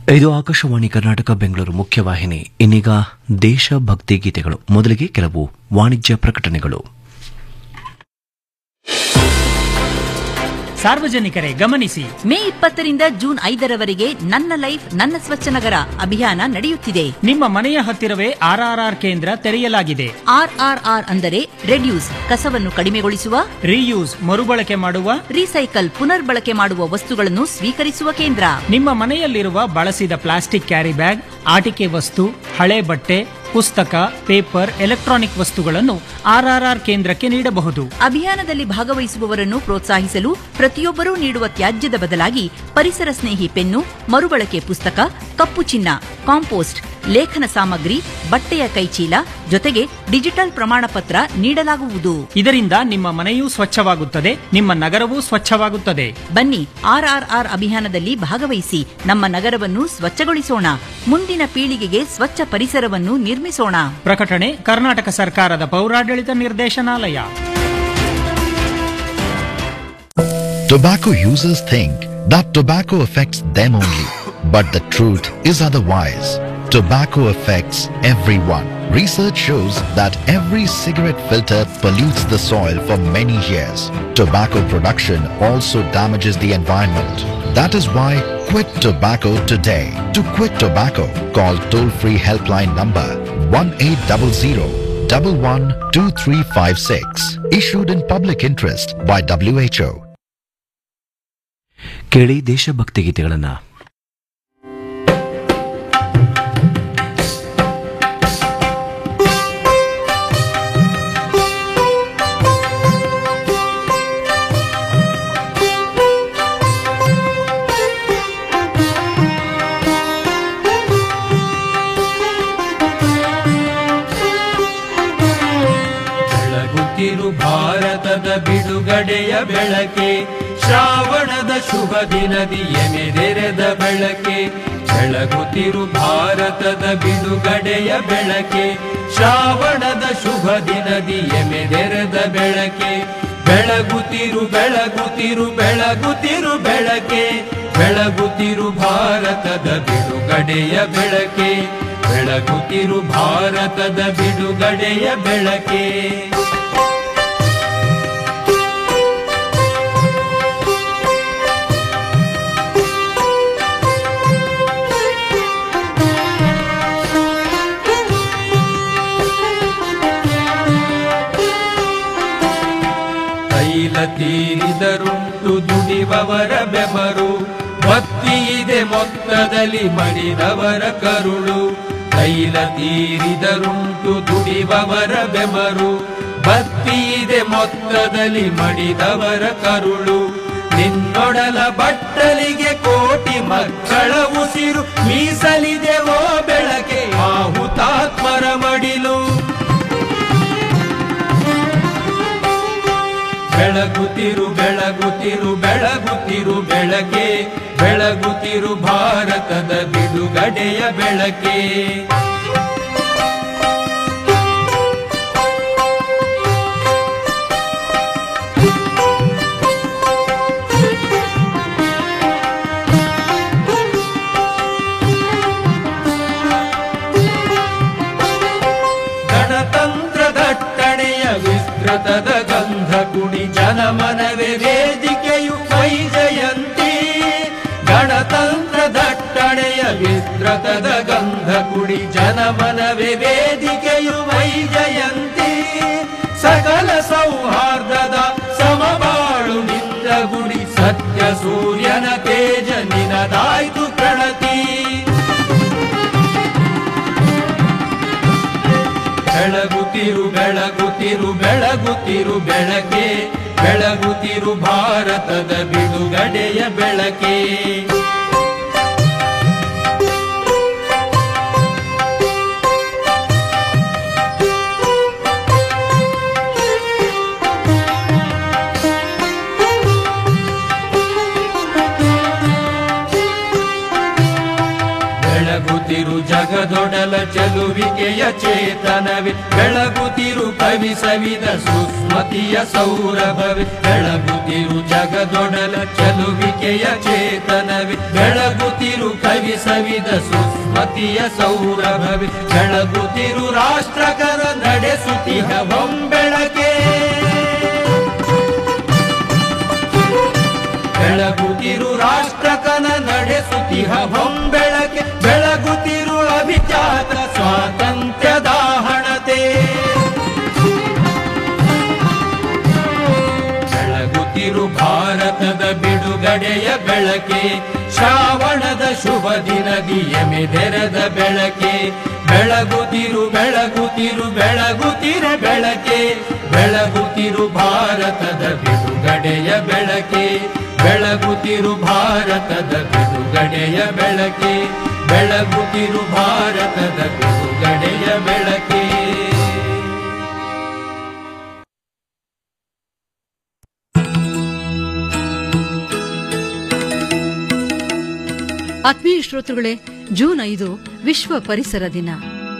ಇದು ಆಕಾಶವಾಣಿ ಕರ್ನಾಟಕ ಬೆಂಗಳೂರು ಮುಖ್ಯವಾಹಿನಿ ಇನ್ನೀಗ ದೇಶಭಕ್ತಿ ಗೀತೆಗಳು ಮೊದಲಿಗೆ ಕೆಲವು ವಾಣಿಜ್ಯ ಪ್ರಕಟಣೆಗಳು ಸಾರ್ವಜನಿಕರೇ ಗಮನಿಸಿ ಮೇ ಇಪ್ಪತ್ತರಿಂದ ಜೂನ್ ಐದರವರೆಗೆ ನನ್ನ ಲೈಫ್ ನನ್ನ ಸ್ವಚ್ಛ ನಗರ ಅಭಿಯಾನ ನಡೆಯುತ್ತಿದೆ ನಿಮ್ಮ ಮನೆಯ ಹತ್ತಿರವೇ ಆರ್ಆರ್ಆರ್ ಕೇಂದ್ರ ತೆರೆಯಲಾಗಿದೆ ಆರ್ಆರ್ಆರ್ ಅಂದರೆ ರೆಡ್ಯೂಸ್ ಕಸವನ್ನು ಕಡಿಮೆಗೊಳಿಸುವ ರೀಯೂಸ್ ಮರುಬಳಕೆ ಮಾಡುವ ರೀಸೈಕಲ್ ಪುನರ್ಬಳಕೆ ಮಾಡುವ ವಸ್ತುಗಳನ್ನು ಸ್ವೀಕರಿಸುವ ಕೇಂದ್ರ ನಿಮ್ಮ ಮನೆಯಲ್ಲಿರುವ ಬಳಸಿದ ಪ್ಲಾಸ್ಟಿಕ್ ಕ್ಯಾರಿ ಬ್ಯಾಗ್ ಆಟಿಕೆ ವಸ್ತು ಹಳೆ ಬಟ್ಟೆ ಪುಸ್ತಕ ಪೇಪರ್ ಎಲೆಕ್ಟ್ರಾನಿಕ್ ವಸ್ತುಗಳನ್ನು ಆರ್ಆರ್ಆರ್ ಕೇಂದ್ರಕ್ಕೆ ನೀಡಬಹುದು ಅಭಿಯಾನದಲ್ಲಿ ಭಾಗವಹಿಸುವವರನ್ನು ಪ್ರೋತ್ಸಾಹಿಸಲು ಪ್ರತಿಯೊಬ್ಬರೂ ನೀಡುವ ತ್ಯಾಜ್ಯದ ಬದಲಾಗಿ ಪರಿಸರ ಸ್ನೇಹಿ ಪೆನ್ನು ಮರುಬಳಕೆ ಪುಸ್ತಕ ಕಪ್ಪು ಚಿನ್ನ ಕಾಂಪೋಸ್ಟ್ ಲೇಖನ ಸಾಮಗ್ರಿ ಬಟ್ಟೆಯ ಕೈಚೀಲ ಜೊತೆಗೆ ಡಿಜಿಟಲ್ ಪ್ರಮಾಣ ಪತ್ರ ನೀಡಲಾಗುವುದು ಇದರಿಂದ ನಿಮ್ಮ ಮನೆಯೂ ಸ್ವಚ್ಛವಾಗುತ್ತದೆ ನಿಮ್ಮ ನಗರವೂ ಸ್ವಚ್ಛವಾಗುತ್ತದೆ ಬನ್ನಿ ಆರ್ಆರ್ಆರ್ ಅಭಿಯಾನದಲ್ಲಿ ಭಾಗವಹಿಸಿ ನಮ್ಮ ನಗರವನ್ನು ಸ್ವಚ್ಛಗೊಳಿಸೋಣ ಮುಂದಿನ ಪೀಳಿಗೆಗೆ ಸ್ವಚ್ಛ ಪರಿಸರವನ್ನು ನಿರ್ಮಿಸೋಣ ಪ್ರಕಟಣೆ ಕರ್ನಾಟಕ ಸರ್ಕಾರದ ಪೌರಾಡಳಿತ ನಿರ್ದೇಶನಾಲಯ Tobacco users think that tobacco affects them only, but the truth is otherwise. Tobacco affects everyone. Research shows that every cigarette filter pollutes the soil for many years. Tobacco production also damages the environment. That is why quit tobacco today. To quit tobacco, call toll-free helpline number 1800 112356. Issued in public interest by WHO. ಕೇಳಿ ದೇಶಭಕ್ತಿ ಗೀತೆಗಳನ್ನ ಬೆಳಗುತ್ತಿರು ಭಾರತದ ಬಿಡುಗಡೆಯ ಬೆಳಕೆ ಶ್ರಾವಣದ ಶುಭ ದಿನದಿ ಎಮೆದೆರೆದ ಬೆಳಕೆ ಬೆಳಗುತ್ತಿರು ಭಾರತದ ಬಿಡುಗಡೆಯ ಬೆಳಕೆ ಶ್ರಾವಣದ ಶುಭ ದಿನದಿ ಎಮೆದೆರೆದ ಬೆಳಕೆ ಬೆಳಗುತ್ತಿರು ಬೆಳಗುತ್ತಿರು ಬೆಳಗುತ್ತಿರು ಬೆಳಕೆ ಬೆಳಗುತ್ತಿರು ಭಾರತದ ಬಿಡುಗಡೆಯ ಬೆಳಕೆ ಬೆಳಗುತ್ತಿರು ಭಾರತದ ಬಿಡುಗಡೆಯ ಬೆಳಕೆ ತೈಲ ತೀರಿದರುಂಟು ದುಡಿವವರ ಬೆವರು ಭಕ್ತಿ ಇದೆ ಮೊತ್ತದಲ್ಲಿ ಮಡಿದವರ ಕರುಳು ತೈಲ ತೀರಿದರುಂಟು ದುಡಿವವರ ಬೆವರು ಭಕ್ತಿ ಇದೆ ಮೊತ್ತದಲ್ಲಿ ಮಡಿದವರ ಕರುಳು ನಿನ್ನೊಡಲ ಬಟ್ಟಲಿಗೆ ಕೋಟಿ ಮಕ್ಕಳ ಉಸಿರು ಮೀಸಲಿದೆ ಓ ಬೆಳಕೆ ಆ ಹುತಾತ್ಮರ ಮಡಿಲು ಬೆಳಗುತ್ತಿರು ಬೆಳಗುತ್ತಿರು ಬೆಳಗುತ್ತಿರು ಬೆಳಕೆ ಬೆಳಗುತ್ತಿರು ಭಾರತದ ಬಿಡುಗಡೆಯ ಬೆಳಕೆ ಗಣತಂತ್ರ ದಟ್ಟಣೆಯ ವಿಸ್ತೃತದ ಗಂಧ ಕುಡಿ ಜನಮನವೇ ವೇದಿಕೆಯು ವೈಜಯಂತಿ ಗಣತಂತ್ರ ದಟ್ಟಣೆಯ ವಿಸ್ತೃತದ ಗಂಧ ಕುಡಿ ಜನಮನವೇ ವೇದಿಕೆಯು ವೈಜಯಂತಿ ಸಕಲ ಸೌಹಾರ್ದದ ಸಮಬಾಳು ನಿಂದ ಗುಡಿ ಸತ್ಯ ಸೂರ್ಯನ ತೇಜ ನಿನದಾಯ್ತು ಪ್ರಣತಿ ಬೆಳಗುತ್ತಿರು ಬೆಳಗುತ್ತಿರು ಬೆಳಗುತ್ತಿರು ಬೆಳಕೆ ಬೆಳಗುತ್ತಿರು ಭಾರತದ ಬಿಡುಗಡೆಯ ಬೆಳಕೆ ಬೆಳಗುತ್ತಿರು ಜಗದೊಡಲ ಚಲುವಿಕೆಯ ಚೇತನವೇ ಬೆಳಗುತ್ತಿರು ಕವಿ ಸವಿದ ಸುಸ್ಮತಿಯ ಸೌರಭವೇ ಬೆಳಗುತ್ತಿರು ಜಗದೊಡಲ ಚಲುವಿಕೆಯ ಚೇತನವೇ ಬೆಳಗುತ್ತಿರು ಕವಿ ಕವಿಸವಿದ ಸುಸ್ಮತಿಯ ಸೌರಭವಿ ಬೆಳಗುತ್ತಿರು ರಾಷ್ಟ್ರಕರ ನಡೆಸುತ್ತಿಹ ಹೊಂಬೆಳಕೆ ಬೆಳಗುತ್ತಿರು ರಾಷ್ಟ್ರಕನ ನಡೆಸುತ್ತಿಹ ಹೊಂಬೆಳಕೆ ಬೆಳಗುತ್ತಿರು ಅಭಿಜಾತ ಸ್ವಾತಂತ್ರ್ಯದ ಹಣತೆ ಬೆಳಗುತ್ತಿರು ಭಾರತದ ಬಿಡುಗಡೆಯ ಬೆಳಕೆ ಶ್ರಾವಣದ ಶುಭ ದಿನದಿ ಎಮೆದೆರದ ಬೆಳಕೆ ಬೆಳಗುತ್ತಿರು ಬೆಳಗುತ್ತಿರು ಬೆಳಗುತ್ತಿರೆ ಬೆಳಕೆ ಬೆಳಗುತ್ತಿರು ಭಾರತದ ಬಿಡುಗಡೆಯ ಬೆಳಕೆ ಬೆಳಗುತ್ತಿರು ಭಾರತದ ಬಿಡುಗಡೆಯ ಬೆಳಕೆ ಬೆಳಗುತ್ತಿರು ಭಾರತದ ಬಿಡುಗಡೆಯ ಬೆಳಕೆ ಆತ್ಮೀಯ ಶ್ರೋತೃಗಳೇ ಜೂನ್ ಐದು ವಿಶ್ವ ಪರಿಸರ ದಿನ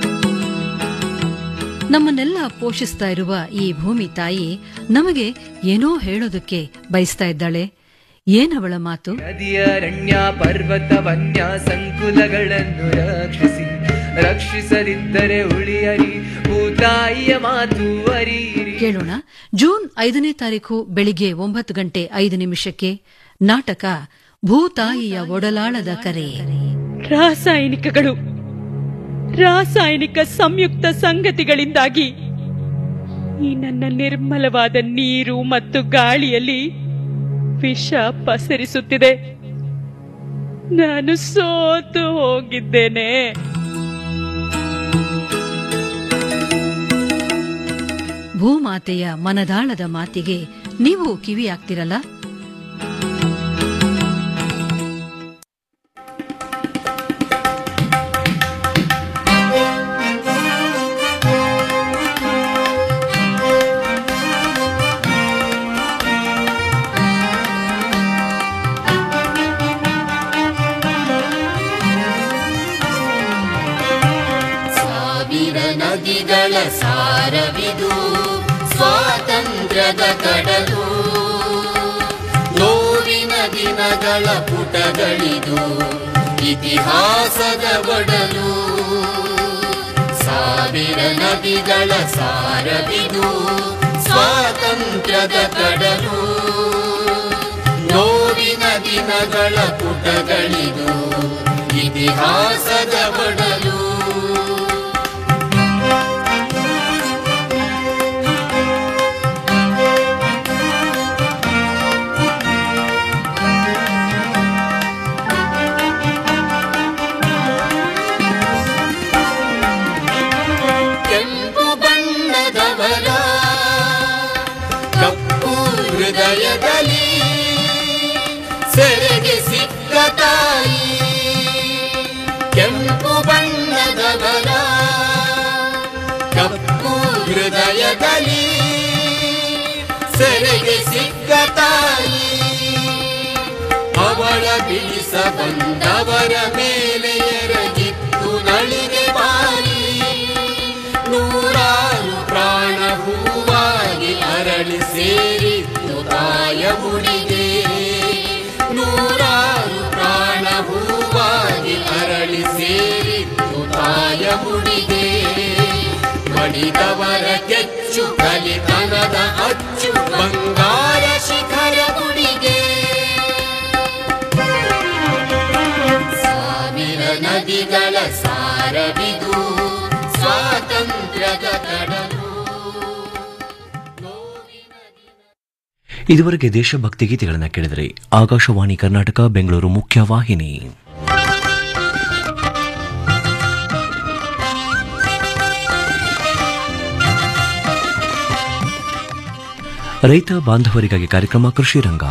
ನಮ್ಮನ್ನೆಲ್ಲ ಪೋಷಿಸ್ತಾ ಇರುವ ಈ ಭೂಮಿ ತಾಯಿ ನಮಗೆ ಏನೋ ಹೇಳೋದಕ್ಕೆ ಬಯಸ್ತಾ ಇದ್ದಾಳೆ ಏನವಳ ಮಾತು ನದಿಯ ಅರಣ್ಯ ಪರ್ವತ ವನ್ಯ ಸಂಕುಲಗಳನ್ನು ರಕ್ಷಿಸಿ ರಕ್ಷಿಸದಿದ್ದರೆ ಉಳಿಯರಿ ಭೂತಾಯಿಯ ಮಾತು ಅರಿಯಿರಿ ಕೇಳೋಣ ಜೂನ್ ಐದನೇ ತಾರೀಕು ಬೆಳಿಗ್ಗೆ ಒಂಬತ್ತು ಗಂಟೆ ಐದು ನಿಮಿಷಕ್ಕೆ ನಾಟಕ ಭೂತಾಯಿಯ ಒಡಲಾಳದ ಕರೆ ರಾಸಾಯನಿಕಗಳು ರಾಸಾಯನಿಕ ಸಂಯುಕ್ತ ಸಂಗತಿಗಳಿಂದಾಗಿ ಈ ನನ್ನ ನಿರ್ಮಲವಾದ ನೀರು ಮತ್ತು ಗಾಳಿಯಲ್ಲಿ ವಿಷ ಪಸರಿಸುತ್ತಿದೆ ನಾನು ಸೋತು ಹೋಗಿದ್ದೇನೆ ಭೂಮಾತೆಯ ಮನದಾಳದ ಮಾತಿಗೆ ನೀವು ಕಿವಿಯಾಗ್ತಿರಲ್ಲ ಸಾವಿರ ನದಿಗಳ ಸಾರವಿದು ಸ್ವಾತಂತ್ರ್ಯದ ಕಡಲು ನೋವಿನ ದಿನಗಳ ಪುಟಗಳಿದು ಇತಿಹಾಸದ ಬಡಲು ಸಾವಿರ ನದಿಗಳ ಸಾರವಿದು ಸ್ವಾತಂತ್ರ್ಯದ ಕಡಲು ನೋವಿನ ದಿನಗಳ ಪುಟಗಳಿದು ಇತಿಹಾಸದ ಬಡಲು ಕೆಂಪು ಬಣ್ಣದವರ ಕಪ್ಪು ಹೃದಯದಲ್ಲಿ ಸೆರೆಗೆ ಸಿಕ್ಕ ತಾಯಿ ಕೆಂಪು ಬಣ್ಣದವರ ಕಪ್ಪು ಹೃದಯದಲ್ಲಿ ಸೆರೆಗೆ ಸಿಕ್ಕ ತಾಯಿ ಅವಳ ಬಿಡಿಸ ಬಂದವರ ಮೇಲೆ ಎರಗಿತ್ತು ನಳಿಗೆ ಬಾರಿ ನೂರಾರು ಪ್ರಾಣ ಹೂವಾಗಿ ಅರಳಿ ಸೇರಿತ್ತು ತಾಯ ಮುಡಿಗೆ ನೂರಾರು ಪ್ರಾಣ ಹೂವಾಗಿ ಅರಳಿ ಸೇರಿತ್ತು ತಾಯ ಮುಡಿಗೆ ಮಡಿದವರ ಕೆಚ್ಚು ಕಲಿತನದ ಅಚ್ಚು ಬಂಗಾರ ಶಿಖರ ಗುಡಿಗೆ ಸಾವಿರ ನದಿಗಳ ಸಾರವಿದು ಸ್ವಾತಂತ್ರ್ಯದ ಕಡಲು ಇದುವರೆಗೆ ದೇಶಭಕ್ತಿ ಗೀತೆಗಳನ್ನು ಕೇಳಿದರೆ ಆಕಾಶವಾಣಿ ಕರ್ನಾಟಕ ಬೆಂಗಳೂರು ಮುಖ್ಯವಾಹಿನಿ ರೈತ ಬಾಂಧವರಿಗಾಗಿ ಕಾರ್ಯಕ್ರಮ ಕೃಷಿ ರಂಗ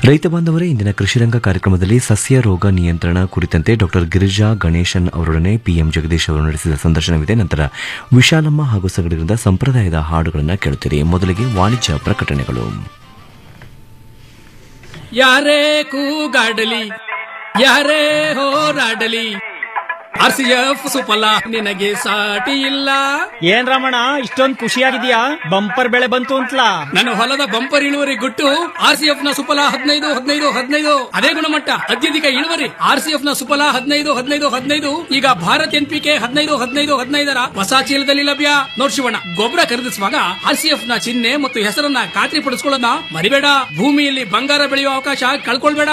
ರೈತ ಬಾಂಧವರೇ ಇಂದಿನ ಕೃಷಿರಂಗ ಕಾರ್ಯಕ್ರಮದಲ್ಲಿ ಸಸ್ಯ ರೋಗ ನಿಯಂತ್ರಣ ಕುರಿತಂತೆ ಡಾಕ್ಟರ್ ಗಿರಿಜಾ ಗಣೇಶನ್ ಅವರೊಡನೆ ಪಿಎಂ ಜಗದೀಶ್ ಅವರು ನಡೆಸಿದ ಸಂದರ್ಶನವಿದೆ ನಂತರ ವಿಶಾಲಮ್ಮ ಹಾಗೂ ಸಗಡಿರಿಂದ ಸಂಪ್ರದಾಯದ ಹಾಡುಗಳನ್ನು ಕೇಳುತ್ತೀರಿ ಮೊದಲಿಗೆ ವಾಣಿಜ್ಯ ಪ್ರಕಟಣೆಗಳು ಯಾರೇ ಕೂಗಾಡಲಿ ಯಾರೇ ಹೋರಾಡಲಿ ಆರ್ ಸಿ ಎಫ್ ಸುಫಲ ನಿನಗೆ ಸಾಟಿ ಇಲ್ಲ ಏನ್ ರಮಣ ಇಷ್ಟೊಂದ್ ಖುಷಿಯಾಗಿದ್ಯಾ ಬಂಪರ್ ಬೆಳೆ ಬಂತು ಅಂತಲಾ ನನ್ನ ಹೊಲದ ಬಂಪರ್ ಇಳುವರಿ ಗುಟ್ಟು ಆರ್ ಸಿ ಎಫ್ ನ ಸುಫಲ ಹದಿನೈದು ಹದಿನೈದು ಹದಿನೈದು ಅದೇ ಗುಣಮಟ್ಟ ಅತ್ಯಧಿಕ ಇಳುವರಿ ಆರ್ ಸಿ ಎಫ್ ನ ಸುಫಲ ಹದಿನೈದು ಹದಿನೈದು ಹದಿನೈದು ಈಗ ಭಾರತ್ ಎನ್ ಪಿ ಕೆ ಹದಿನೈದು ಹದಿನೈದು ಹದಿನೈದರ ಹೊಸ ಚೀಲದಲ್ಲಿ ಲಭ್ಯ ನೋಡ್ ಶಿವಣ್ಣ ಗೊಬ್ಬರ ಖರೀದಿಸುವಾಗ ಆರ್ ಸಿ ಎಫ್ ನ ಚಿಹ್ನೆ ಮತ್ತು ಹೆಸರನ್ನ ಖಾತ್ರಿ ಪಡಿಸ್ಕೊಳ್ಳೋದನ್ನ ಮರಿಬೇಡ ಭೂಮಿಯಲ್ಲಿ ಬಂಗಾರ ಬೆಳೆಯುವ ಅವಕಾಶ ಕಳ್ಕೊಳ್ಬೇಡ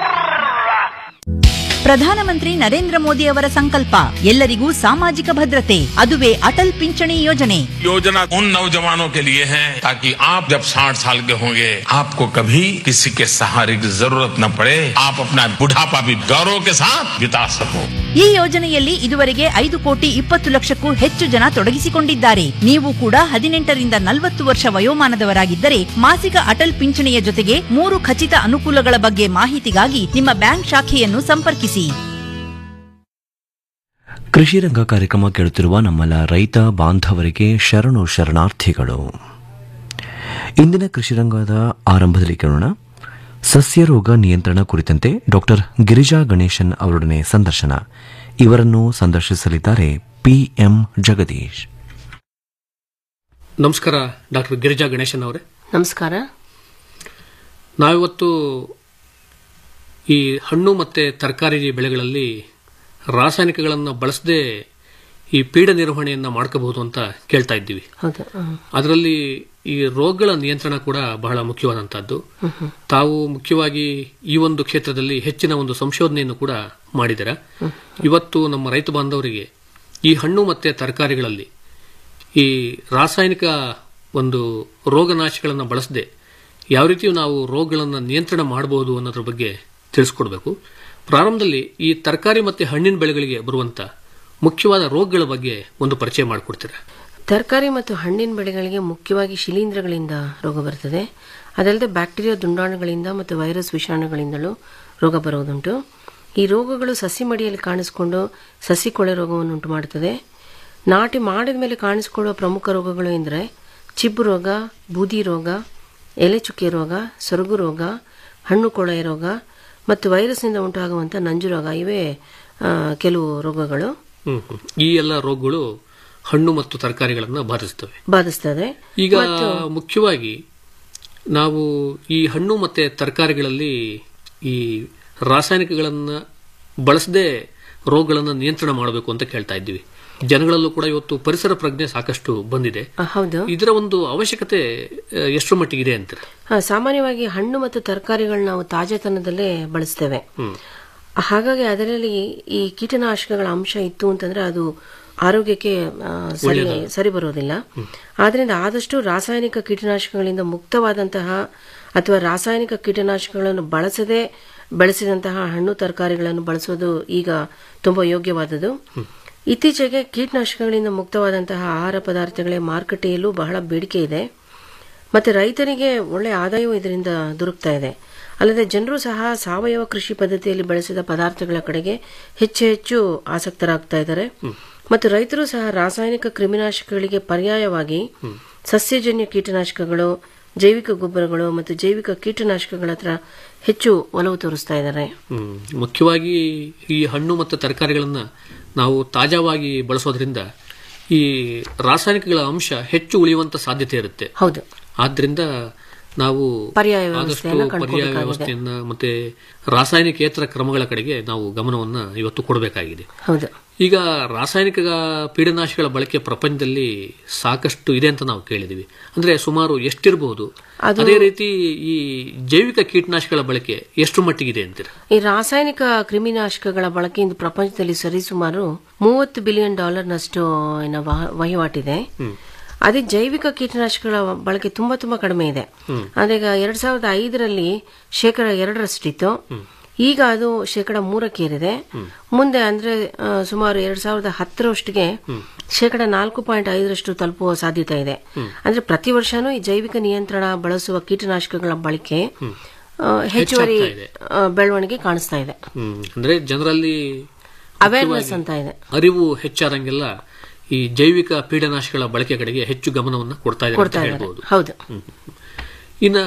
ಪ್ರಧಾನಮಂತ್ರಿ ನರೇಂದ್ರ ಮೋದಿ ಅವರ ಸಂಕಲ್ಪ ಎಲ್ಲರಿಗೂ ಸಾಮಾಜಿಕ ಭದ್ರತೆ ಅದುವೇ ಅಟಲ್ ಪಿಂಚಣಿ ಯೋಜನೆ योजना उन नौजवानों के लिए है ताकि आप जब 60 साल के होंगे आपको कभी किसी के सहारे की जरूरत न पड़े आप अपना बुढ़ापा भी गौरव के साथ बिता सको ಈ ಯೋಜನೆಯಲ್ಲಿ ಇದುವರೆಗೆ ಐದು ಕೋಟಿ ಇಪ್ಪತ್ತು ಲಕ್ಷಕ್ಕೂ ಹೆಚ್ಚು ಜನ ತೊಡಗಿಸಿಕೊಂಡಿದ್ದಾರೆ ನೀವು ಕೂಡ ಹದಿನೆಂಟರಿಂದ ನಲವತ್ತು ವರ್ಷ ವಯೋಮಾನದವರಾಗಿದ್ದರೆ ಮಾಸಿಕ ಅಟಲ್ ಪಿಂಚಣಿಯ ಜೊತೆಗೆ ಮೂರು ಖಚಿತ ಅನುಕೂಲಗಳ ಬಗ್ಗೆ ಮಾಹಿತಿಗಾಗಿ ನಿಮ್ಮ ಬ್ಯಾಂಕ್ ಶಾಖೆಯನ್ನು ಸಂಪರ್ಕಿಸಿ ಕೃಷಿ ರಂಗ ಕಾರ್ಯಕ್ರಮ ಕೇಳುತ್ತಿರುವ ನಮ್ಮೆಲ್ಲ ರೈತ ಬಾಂಧವರಿಗೆ ಶರಣು ಶರಣಾರ್ಥಿಗಳು ಇಂದಿನ ಕೃಷಿ ರಂಗದ ಆರಂಭದಲ್ಲಿ ಕೇಳೋಣ ಸಸ್ಯ ರೋಗ ನಿಯಂತ್ರಣ ಕುರಿತಂತೆ ಡಾಕ್ಟರ್ ಗಿರಿಜಾ ಗಣೇಶನ್ ಅವರೊಡನೆ ಸಂದರ್ಶನ ಇವರನ್ನು ಸಂದರ್ಶಿಸಲಿದ್ದಾರೆ ಪಿಎಂ ಜಗದೀಶ್ ನಮಸ್ಕಾರ ಡಾಕ್ಟರ್ ಗಿರಿಜಾ ಗಣೇಶನ್ ಅವರೇ ನಮಸ್ಕಾರ ನಾವಿವತ್ತು ಈ ಹಣ್ಣು ಮತ್ತು ತರಕಾರಿ ಬೆಳೆಗಳಲ್ಲಿ ರಾಸಾಯನಿಕಗಳನ್ನು ಬಳಸದೆ ಈ ಪೀಡ ನಿರ್ವಹಣೆಯನ್ನು ಮಾಡ್ಕೋಬಹುದು ಅಂತ ಕೇಳ್ತಾ ಇದ್ದೀವಿ ಹೌದು ಹ್ಮ್. ಅದರಲ್ಲಿ ಈ ರೋಗಗಳ ನಿಯಂತ್ರಣ ಕೂಡ ಬಹಳ ಮುಖ್ಯವಾದಂತಹದ್ದು ಹ್ಮ್ ಹ್ಮ್. ತಾವು ಮುಖ್ಯವಾಗಿ ಈ ಒಂದು ಕ್ಷೇತ್ರದಲ್ಲಿ ಹೆಚ್ಚಿನ ಒಂದು ಸಂಶೋಧನೆಯನ್ನು ಕೂಡ ಮಾಡಿದ್ದೀರಾ ಇವತ್ತು ನಮ್ಮ ರೈತ ಬಾಂಧವರಿಗೆ ಈ ಹಣ್ಣು ಮತ್ತೆ ತರಕಾರಿಗಳಲ್ಲಿ ಈ ರಾಸಾಯನಿಕ ಒಂದು ರೋಗನಾಶಗಳನ್ನು ಬಳಸದೆ ಯಾವ ರೀತಿ ನಾವು ರೋಗಗಳನ್ನು ನಿಯಂತ್ರಣ ಮಾಡಬಹುದು ಅನ್ನೋದ್ರ ಬಗ್ಗೆ ತಿಳಿಸ್ಕೊಡ್ಬೇಕು ಪ್ರಾರಂಭದಲ್ಲಿ ಈ ತರಕಾರಿ ಮತ್ತೆ ಹಣ್ಣಿನ ಬೆಳೆಗಳಿಗೆ ಬರುವಂತ ಮುಖ್ಯವಾದ ರೋಗಗಳ ಬಗ್ಗೆ ಒಂದು ಪರಿಚಯ ಮಾಡಿಕೊಡ್ತೀರಾ ತರಕಾರಿ ಮತ್ತು ಹಣ್ಣಿನ ಬೆಳೆಗಳಿಗೆ ಮುಖ್ಯವಾಗಿ ಶಿಲೀಂಧ್ರಗಳಿಂದ ರೋಗ ಬರ್ತದೆ ಅದಲ್ಲದೆ ಬ್ಯಾಕ್ಟೀರಿಯಾ ದುಂಡಾಣುಗಳಿಂದ ಮತ್ತು ವೈರಸ್ ವಿಷಾಣುಗಳಿಂದಲೂ ರೋಗ ಬರುವುದುಂಟು ಈ ರೋಗಗಳು ಸಸಿ ಮಡಿಯಲ್ಲಿ ಕಾಣಿಸಿಕೊಂಡು ಸಸಿ ಕೊಳೆ ರೋಗವನ್ನು ಉಂಟು ಮಾಡುತ್ತದೆ ನಾಟಿ ಮಾಡಿದ ಮೇಲೆ ಕಾಣಿಸಿಕೊಳ್ಳುವ ಪ್ರಮುಖ ರೋಗಗಳು ಎಂದರೆ ಚಿಬ್ಬು ರೋಗ ಬೂದಿ ರೋಗ ಎಲೆ ಚುಕ್ಕೆ ರೋಗ ಸೊರಗು ರೋಗ ಹಣ್ಣು ಕೊಳೆ ರೋಗ ಮತ್ತು ವೈರಸ್ನಿಂದ ಉಂಟಾಗುವಂಥ ನಂಜು ರೋಗ ಇವೇ ಆ, ಕೆಲವು ರೋಗಗಳು ಹ್ಮ್ ಹ್ಮ್. ಈ ಎಲ್ಲ ರೋಗಗಳು ಹಣ್ಣು ಮತ್ತು ತರಕಾರಿಗಳನ್ನು ಬಾಧಿಸ್ತವೆ ಬಾಧಿಸ್ತದೆ ಈಗ ಮುಖ್ಯವಾಗಿ ನಾವು ಈ ಹಣ್ಣು ಮತ್ತೆ ತರಕಾರಿಗಳಲ್ಲಿ ಈ ರಾಸಾಯನಿಕಗಳನ್ನ ಬಳಸದೆ ರೋಗಗಳನ್ನು ನಿಯಂತ್ರಣ ಮಾಡಬೇಕು ಅಂತ ಕೇಳ್ತಾ ಇದ್ದೀವಿ ಜನಗಳಲ್ಲೂ ಕೂಡ ಇವತ್ತು ಪರಿಸರ ಪ್ರಜ್ಞೆ ಸಾಕಷ್ಟು ಬಂದಿದೆ ಆ, ಹೌದು ಇದರ ಒಂದು ಅವಶ್ಯಕತೆ ಆ, ಎಷ್ಟರ ಮಟ್ಟಿಗಿದೆ ಅಂತಾರೆ ಹಾ, ಸಾಮಾನ್ಯವಾಗಿ ಹಣ್ಣು ಮತ್ತು ತರಕಾರಿಗಳು ನಾವು ತಾಜಾತನದಲ್ಲೇ ಬಳಸ್ತೇವೆ ಹಾಗಾಗಿ ಅದರಲ್ಲಿ ಈ ಕೀಟನಾಶಕಗಳ ಅಂಶ ಇತ್ತು ಅಂತಂದ್ರೆ ಅದು ಆರೋಗ್ಯಕ್ಕೆ ಆ, ಸರಿ ಸರಿ ಬರೋದಿಲ್ಲ ಆದ್ರಿಂದ ಆದಷ್ಟು ರಾಸಾಯನಿಕ ಕೀಟನಾಶಕಗಳಿಂದ ಮುಕ್ತವಾದಂತಹ ಅಥವಾ ರಾಸಾಯನಿಕ ಕೀಟನಾಶಕಗಳನ್ನು ಬಳಸದೆ ಬೆಳೆಸಿದಂತಹ ಹಣ್ಣು ತರಕಾರಿಗಳನ್ನು ಬಳಸೋದು ಈಗ ತುಂಬಾ ಯೋಗ್ಯವಾದದ್ದು ಇತ್ತೀಚೆಗೆ ಕೀಟನಾಶಕಗಳಿಂದ ಮುಕ್ತವಾದಂತಹ ಆಹಾರ ಪದಾರ್ಥಗಳೇ ಮಾರುಕಟ್ಟೆಯಲ್ಲೂ ಬಹಳ ಬೇಡಿಕೆ ಇದೆ ಮತ್ತೆ ರೈತರಿಗೆ ಒಳ್ಳೆ ಆದಾಯವೂ ಇದರಿಂದ ದೊರಕ್ತಾ ಇದೆ ಅಲ್ಲದೆ ಜನರು ಸಹ ಸಾವಯವ ಕೃಷಿ ಪದ್ಧತಿಯಲ್ಲಿ ಬೆಳೆಸಿದ ಪದಾರ್ಥಗಳ ಕಡೆಗೆ ಹೆಚ್ಚು ಹೆಚ್ಚು ಆಸಕ್ತರಾಗ್ತಾ ಇದ್ದಾರೆ ಮತ್ತು ರೈತರು ಸಹ ರಾಸಾಯನಿಕ ಕ್ರಿಮಿನಾಶಕಗಳಿಗೆ ಪರ್ಯಾಯವಾಗಿ ಸಸ್ಯಜನ್ಯ ಕೀಟನಾಶಕಗಳು ಜೈವಿಕ ಗೊಬ್ಬರಗಳು ಮತ್ತು ಜೈವಿಕ ಕೀಟನಾಶಕಗಳ ಹತ್ರ ಹೆಚ್ಚು ಒಲವು ತೋರಿಸ್ತಾ ಇದ್ದಾರೆ ಹ್ಮ್. ಮುಖ್ಯವಾಗಿ ಈ ಹಣ್ಣು ಮತ್ತು ತರಕಾರಿಗಳನ್ನ ನಾವು ತಾಜಾವಾಗಿ ಬಳಸೋದ್ರಿಂದ ಈ ರಾಸಾಯನಿಕಗಳ ಅಂಶ ಹೆಚ್ಚು ಉಳಿಯುವಂತ ಸಾಧ್ಯತೆ ಇರುತ್ತೆ ಹೌದು ಆದ್ರಿಂದ ನಾವು ಪರ್ಯಾಯ ಆದಷ್ಟು ವ್ಯವಸ್ಥೆಯನ್ನ ಪರ್ಯಾಯ ಕಂಡುಕೊಳ್ಬೇಕಾಗಿದೆ. ವ್ಯವಸ್ಥೆಯನ್ನ ಮತ್ತೆ ರಾಸಾಯನಿಕೇತರ ಕ್ರಮಗಳ ಕಡೆಗೆ ನಾವು ಗಮನವನ್ನ ಇವತ್ತು ಕೊಡಬೇಕಾಗಿದೆ ಹೌದು ಈಗ ರಾಸಾಯನಿಕ ಪೀಡನಾಶಕಗಳ ಬಳಕೆ ಪ್ರಪಂಚದಲ್ಲಿ ಸಾಕಷ್ಟು ಇದೆ ಅಂತ ನಾವು ಕೇಳಿದೀವಿ ಅಂದ್ರೆ ಸುಮಾರು ಎಷ್ಟಿರಬಹುದು ಅದು- ಅದೇ ರೀತಿ ಈ ಜೈವಿಕ ಕೀಟನಾಶಕಗಳ ಬಳಕೆ ಎಷ್ಟು ಮಟ್ಟಿಗಿದೆ ಅಂತೀರ ಈ ರಾಸಾಯನಿಕ ಕ್ರಿಮಿನಾಶಕಗಳ ಬಳಕೆಯಿಂದ ಪ್ರಪಂಚದಲ್ಲಿ ಸರಿಸುಮಾರು ಮೂವತ್ತು ಬಿಲಿಯನ್ ಡಾಲರ್ನಷ್ಟು ಏನ ವಹ- ವಹಿವಾಟಿದೆ ಅದೇ ಜೈವಿಕ ಕೀಟನಾಶಕಗಳ ಬಳಕೆ ತುಂಬಾ ತುಂಬಾ ಕಡಿಮೆ ಇದೆ ಅಂದ್ರೆ ಈಗ ಎರಡ್ ಸಾವಿರದ ಐದರಲ್ಲಿ ಶೇಕಡ ಎರಡರಷ್ಟಿತ್ತು ಈಗ ಅದು ಶೇಕಡ ಮೂರಕ್ಕೇರಿದೆ ಮುಂದೆ ಅಂದ್ರೆ ಆ, ಸುಮಾರು ಎರಡ್ ಸಾವಿರದ ಹತ್ತರಷ್ಟಿಗೆ ಶೇಕಡ ನಾಲ್ಕು ಪಾಯಿಂಟ್ ಐದರಷ್ಟು ತಲುಪುವ ಸಾಧ್ಯತೆ ಇದೆ ಅಂದ್ರೆ ಪ್ರತಿ ವರ್ಷನೂ ಈ ಜೈವಿಕ ನಿಯಂತ್ರಣ ಬಳಸುವ ಕೀಟನಾಶಕಗಳ ಬಳಕೆ ಆ, ಹೆಚ್ಚುವರಿ ಹೆಚ್ಚಾಗ್ತಾ ಇದೆ. ಆ, ಬೆಳವಣಿಗೆ ಕಾಣಿಸ್ತಾ ಇದೆ ಹ್ಮ್ ಅಂದ್ರೆ ಜನರಲ್ಲಿ ಅವೇರ್ನೆಸ್ ಮುಖ್ಯವಾಗಿ ಅಂತ ಇದೆ ಅರಿವು ಹೆಚ್ಚಾದಂಗೆಲ್ಲ ಈ ಜೈವಿಕ ಪೀಡನಾಶಕಗಳ ಬಳಕೆ ಕಡೆಗೆ ಹೆಚ್ಚು ಗಮನವನ್ನು ಕೊಡ್ತಾ ಇದ್ದಾರೆ ಕೊಡ್ತಾ ಅಂತ ಇದ್ದಾರೆ ಹೇಳ್ಬೋದು ಹೌದು ಹ್ಮ್. ಇನ್ನ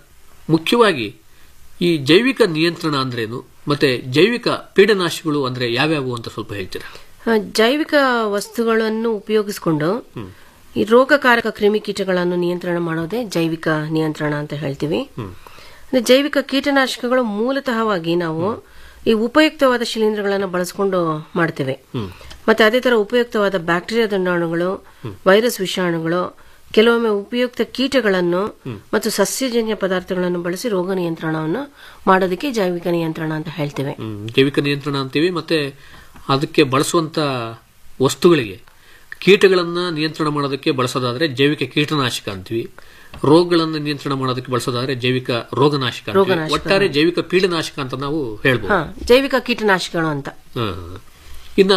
ಮುಖ್ಯವಾಗಿ ಈ ಜೈವಿಕ ನಿಯಂತ್ರಣ ಅಂದ್ರೇನು ಮತ್ತೆ ಜೈವಿಕ ಪೀಡನಾಶಕಗಳು ಅಂದ್ರೆ ಯಾವ್ಯಾವು ಅಂತ ಸ್ವಲ್ಪ ಹೇಳ್ತೀರಾ ಆ, ಜೈವಿಕ ವಸ್ತುಗಳನ್ನು ಉಪಯೋಗಿಸಿಕೊಂಡು ಈ ರೋಗಕಾರಕ ಕ್ರಿಮಿಕೀಟಗಳನ್ನು ನಿಯಂತ್ರಣ ಮಾಡೋದೇ ಜೈವಿಕ ನಿಯಂತ್ರಣ ಅಂತ ಹೇಳ್ತೀವಿ ಅಂದ್ರೆ ಜೈವಿಕ ಕೀಟನಾಶಕಗಳು ಮೂಲತಃವಾಗಿ ನಾವು ಈ ಉಪಯುಕ್ತವಾದ ಶಿಲೀಂಧ್ರಗಳನ್ನು ಬಳಸಿಕೊಂಡು ಮಾಡ್ತೇವೆ ಮತ್ತೆ ಅದೇ ತರ ಉಪಯುಕ್ತವಾದ ಬ್ಯಾಕ್ಟೀರಿಯಾ ದಂಡಾಣುಗಳು ವೈರಸ್ ವಿಷಾಣುಗಳು ಕೆಲವೊಮ್ಮೆ ಉಪಯುಕ್ತ ಕೀಟಗಳನ್ನು ಮತ್ತು ಸಸ್ಯಜನ್ಯ ಪದಾರ್ಥಗಳನ್ನು ಬಳಸಿ ರೋಗ ನಿಯಂತ್ರಣವನ್ನು ಮಾಡೋದಕ್ಕೆ ಜೈವಿಕ ನಿಯಂತ್ರಣ ಅಂತ ಹೇಳ್ತೇವೆ ಹ್ಮ್. ಜೈವಿಕ ನಿಯಂತ್ರಣ ಅಂತೀವಿ ಮತ್ತೆ ಅದಕ್ಕೆ ಬಳಸುವಂತ ವಸ್ತುಗಳಿಗೆ ಕೀಟಗಳನ್ನ ನಿಯಂತ್ರಣ ಮಾಡೋದಕ್ಕೆ ಬಳಸೋದಾದ್ರೆ ಜೈವಿಕ ಕೀಟನಾಶಕ ಅಂತೀವಿ ರೋಗಗಳನ್ನ ನಿಯಂತ್ರಣ ಮಾಡೋದಕ್ಕೆ ಬಳಸೋದಾದ್ರೆ ಜೈವಿಕ ರೋಗನಾಶಕ ಅಂತೀವಿ. ರೋಗನಾಶಕ. ಒಟ್ಟಾರೆ ಜೈವಿಕ ಪೀಡನಾಶಕ ಅಂತ ನಾವು ಹೇಳ್ಬೋದು ಹಾ ಜೈವಿಕ ಕೀಟನಾಶಕಗಳು ಅಂತ ಹಾ. ಇನ್ನ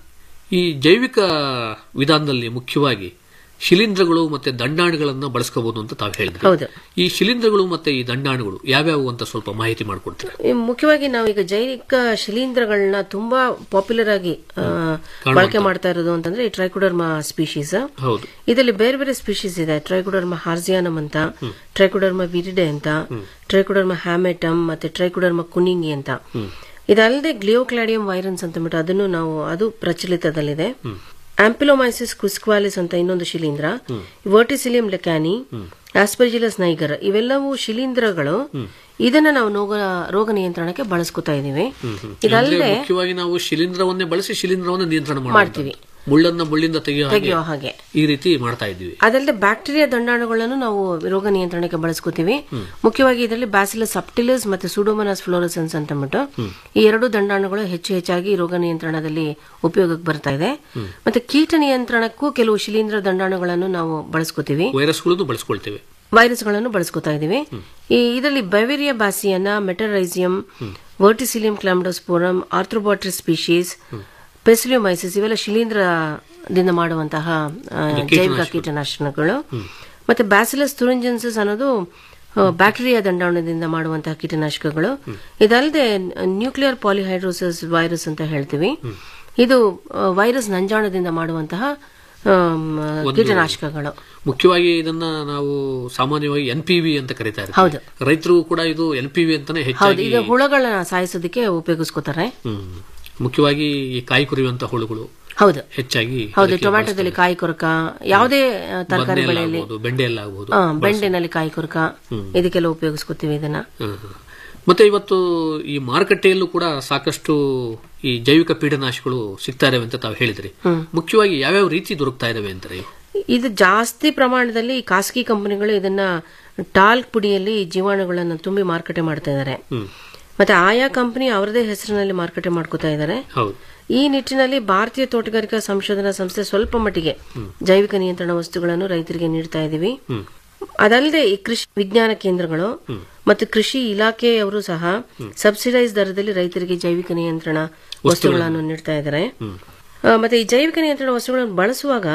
ಈ ಜೈವಿಕ ವಿಧಾನದಲ್ಲಿ ಮುಖ್ಯವಾಗಿ ಶಿಲೀಂಧ್ರಗಳು ಮತ್ತೆ ದಂಡಾಣುಗಳನ್ನ ಬಳಸ್ಕೋಬಹುದು ಅಂತ ತಾವು ಹೇಳಿದ್ರಿ ಹೌದು ಈ ಶಿಲೀಂಧ್ರಗಳು ಮತ್ತೆ ಈ ದಂಡಾಣುಗಳು ಯಾವ್ಯಾವು ಅಂತ ಸ್ವಲ್ಪ ಮಾಹಿತಿ ಮಾಡ್ಕೊಡ್ತೀರಾ ಈ ಮುಖ್ಯವಾಗಿ ನಾವು ಈಗ ಜೈವಿಕ ಶಿಲೀಂಧ್ರಗಳನ್ನ ತುಂಬಾ ಪಾಪ್ಯುಲರ್ ಆಗಿ ಆ, ಬಳಕೆ ಮಾಡ್ತಾ ಇರೋದು ಅಂತಂದ್ರೆ ಈ ಟ್ರೈಕೋಡರ್ಮಾ ಸ್ಪೀಶೀಸ್ ಹೌದು ಇದರಲ್ಲಿ ಬೇರೆ ಬೇರೆ ಸ್ಪೀಶೀಸ್ ಇದೆ ಟ್ರೈಕೋಡರ್ಮಾ ಹಾರ್ಸಿಯಾನಮ್ ಅಂತ ಟ್ರೈಕೋಡರ್ಮಾ ವಿರಿಡೆ ಅಂತ ಟ್ರೈಕೋಡರ್ಮಾ ಹ್ಯಾಮೆಟಮ್ ಮತ್ತೆ ಟ್ರೈಕೋಡರ್ಮಾ ಕುನಿಂಗಿ ಅಂತ ಇದಲ್ಲದೆ ಗ್ಲಿಯೋಕ್ಲಾಡಿಯಂ ವೈರನ್ಸ್ ಅಂತ ಬಿಟ್ಟು ಅದನ್ನು ನಾವು ಅದು ಪ್ರಚಲಿತದಲ್ಲಿದೆ ಆಂಪಿಲೋಮೈಸಿಸ್ ಕ್ವಿಸ್ಕ್ವಾಲಿಸ್ ಅಂತ ಇನ್ನೊಂದು ಶಿಲೀಂಧ್ರ ವರ್ಟಿಸಿಲಿಯಂ ಲೆಕ್ಯಾನಿ ಆಸ್ಪರ್ಜಿಲಸ್ ನೈಗರ್ ಇವೆಲ್ಲವೂ ಶಿಲೀಂಧ್ರಗಳು ಇದನ್ನ ನಾವು ರೋಗ ರೋಗ ನಿಯಂತ್ರಣಕ್ಕೆ ಬಳಸ್ಕೊತಾ ಇದೀವಿ ಅಂದ್ರೆ ಇದಲ್ಲದೆ ಮುಖ್ಯವಾಗಿ ನಾವು ಶಿಲೀಂಧ್ರವನ್ನೇ ಬಳಸಿ ಶಿಲೀಂಧ್ರವನ್ನ ನಿಯಂತ್ರಣ ಮಾಡ್ತೀವಿ. ಮಾಡ್ತೀವಿ ಮುಳ್ಳನ್ನ ಮುಳ್ಳಿಂದ ತೆಗೆಯೋ ಹಾಗೆ ತೆಗೆಯೋ ಹಾಗೆ ಈ ರೀತಿ ಮಾಡ್ತಾ ಇದ್ದೀವಿ ಅದಲ್ಲದೆ ಬ್ಯಾಕ್ಟೀರಿಯಾ ದಂಡಾಣುಗಳನ್ನು ನಾವು ರೋಗ ನಿಯಂತ್ರಣಕ್ಕೆ ಬಳಸ್ಕೋತೀವಿ ಮುಖ್ಯವಾಗಿ ಇದರಲ್ಲಿ ಬ್ಯಾಸಿಲಸ್ ಸಪ್ಟಿಲಸ್ ಮತ್ತೆ ಸುಡೋಮನಾಸ್ ಫ್ಲೋರಸೆನ್ಸ್ ಅಂತ ಅಂದ್ಬಿಟ್ಟು ಈ ಎರಡು ದಂಡಾಣುಗಳು ಹೆಚ್ಚು ಹೆಚ್ಚಾಗಿ ರೋಗ ನಿಯಂತ್ರಣದಲ್ಲಿ ಉಪಯೋಗಕ್ಕೆ ಬರ್ತಾ ಇದೆ ಮತ್ತೆ ಕೀಟ ನಿಯಂತ್ರಣಕ್ಕೂ ಕೆಲವು ಶಿಲೀಂಧ್ರ ದಂಡಾಣುಗಳನ್ನು ನಾವು ಬಳಸ್ಕೋತೀವಿ ವೈರಸ್ಗಳನ್ನು ಬಳಸ್ಕೊಳ್ತೇವೆ ವೈರಸ್ಗಳನ್ನು ಬಳಸ್ಕೊತಾ ಇದೀವಿ ಈ ಇದರಲ್ಲಿ beauveria bassiana metarhizium verticillium cladosporium arthrobotrys species paecilomyces ಇವೆಲ್ಲ ಶಿಲೀಂಧ್ರದಿಂದ ಮಾಡುವಂತಹ ಆ, ಜೈವಿಕ ಕೀಟನಾಶಕಗಳು ಮತ್ತೆ ಬ್ಯಾಸಿಲಸ್ ತುರಿಂಜೆನ್ಸಿಸ್ ಅನ್ನೋದು ಆ, ಬ್ಯಾಕ್ಟೀರಿಯಾ ದಂಡಾಣುದಿಂದ ಮಾಡುವಂತಹ ಕೀಟನಾಶಕಗಳು ಇದಲ್ಲದೆ ನ್ಯೂಕ್ಲಿಯರ್ ಪಾಲಿಹೈಡ್ರೋಸಿಸ್ ವೈರಸ್ ಅಂತ ಹೇಳ್ತೀವಿ ಇದು ಆ, ವೈರಸ್ ನಂಜಾಣದಿಂದ ಮಾಡುವಂತಹ ಆಮ್, ಕೀಟನಾಶಕಗಳು ಮುಖ್ಯವಾಗಿ ಇದನ್ನ ನಾವು ಸಾಮಾನ್ಯವಾಗಿ ಎನ್ ಪಿ ವಿ ಅಂತ ಕರೀತಾ ಹೌದು. ಇರ್ತೀವಿ ರೈತರು ಕೂಡ ಇದು ಎನ್ ಪಿ ವಿ ಅಂತಾನೆ ಹೌದು ಹೆಚ್ಚಾಗಿ ಈಗ ಹುಳಗಳನ್ನ ಸಾಯಿಸೋದಕ್ಕೆ ಉಪಯೋಗಿಸ್ಕೋತಾರೆ ಹ್ಮ್. ಮುಖ್ಯವಾಗಿ ಈ ಕಾಯಿ ಕುರಿಯುವಂತ ಹುಳುಗಳು ಹೌದು ಹೆಚ್ಚಾಗಿ ಹೌದು ಅದಕ್ಕೆ ಟೊಮ್ಯಾಟೋದಲ್ಲಿ ಕಾಯಿ ಕೊರಕ ಯಾವುದೇ ಆ, ತರಕಾರಿ ಬದನೆಯಲ್ಲಿ ಬೆಳೆಯಲ್ಲಿ ಆಗ್ಬೋದು, ಬೆಂಡೆಯಲ್ಲಿ ಆಗ್ಬೋದು ಆ, ಬೆಂಡೆನಲ್ಲಿ ಕಾಯಿ ಕೊರಕ ಇದಕ್ಕೆಲ್ಲ ಉಪಯೋಗಿಸ್ಕೋತೀವಿ ಇದನ್ನ ಹ್ಮ್. ಮತ್ತೆ ಇವತ್ತು ಈ ಮಾರುಕಟ್ಟೆಯಲ್ಲೂ ಕೂಡ ಸಾಕಷ್ಟು ಈ ಜೈವಿಕ ಪೀಡನಾಶಕಗಳು ಸಿಗ್ತಾ ಇದಾವೆ ಅಂತ ತಾವು ಹೇಳಿದ್ರಿ ಮುಖ್ಯವಾಗಿ ಯಾವ್ಯಾವ ರೀತಿ ದೊರಕ್ತಾ ಇದಾವೆ ಅಂತಾರೆ ಇದು ಜಾಸ್ತಿ ಪ್ರಮಾಣದಲ್ಲಿ ಈ ಖಾಸಗಿ ಕಂಪನಿಗಳು ಇದನ್ನ ಟಾಲ್ಕ್ ಪುಡಿಯಲ್ಲಿ ಈ ಜೀವಾಣುಗಳನ್ನ ತುಂಬಿ ಮಾರುಕಟ್ಟೆ ಮಾಡ್ತಾ ಇದ್ದಾರೆ ಹ್ಮ್. ಮತ್ತೆ ಆಯಾ ಕಂಪನಿ ಅವರದೇ ಹೆಸರಿನಲ್ಲಿ ಮಾರುಕಟ್ಟೆ ಮಾಡ್ಕೋತಾ ಇದ್ದಾರೆ ಹೌದು ಈ ನಿಟ್ಟಿನಲ್ಲಿ ಭಾರತೀಯ ತೋಟಗಾರಿಕಾ ಸಂಶೋಧನಾ ಸಂಸ್ಥೆ ಸ್ವಲ್ಪ ಮಟ್ಟಿಗೆ ಜೈವಿಕ ನಿಯಂತ್ರಣ ವಸ್ತುಗಳನ್ನು ರೈತರಿಗೆ ನೀಡ್ತಾ ಇದೀವಿ ಅದಲ್ಲದೆ ಈ ಕೃಷಿ ವಿಜ್ಞಾನ ಕೇಂದ್ರಗಳು ಮತ್ತು ಕೃಷಿ ಇಲಾಖೆಯವರು ಸಹ ಸಬ್ಸಿಡೈಸ್ ದರದಲ್ಲಿ ರೈತರಿಗೆ ಜೈವಿಕ ನಿಯಂತ್ರಣ ವಸ್ತುಗಳನ್ನು ನೀಡ್ತಾ ಇದ್ದಾರೆ ಆ, ಮತ್ತೆ ಈ ಜೈವಿಕ ನಿಯಂತ್ರಣ ವಸ್ತುಗಳನ್ನು ಬಳಸುವಾಗ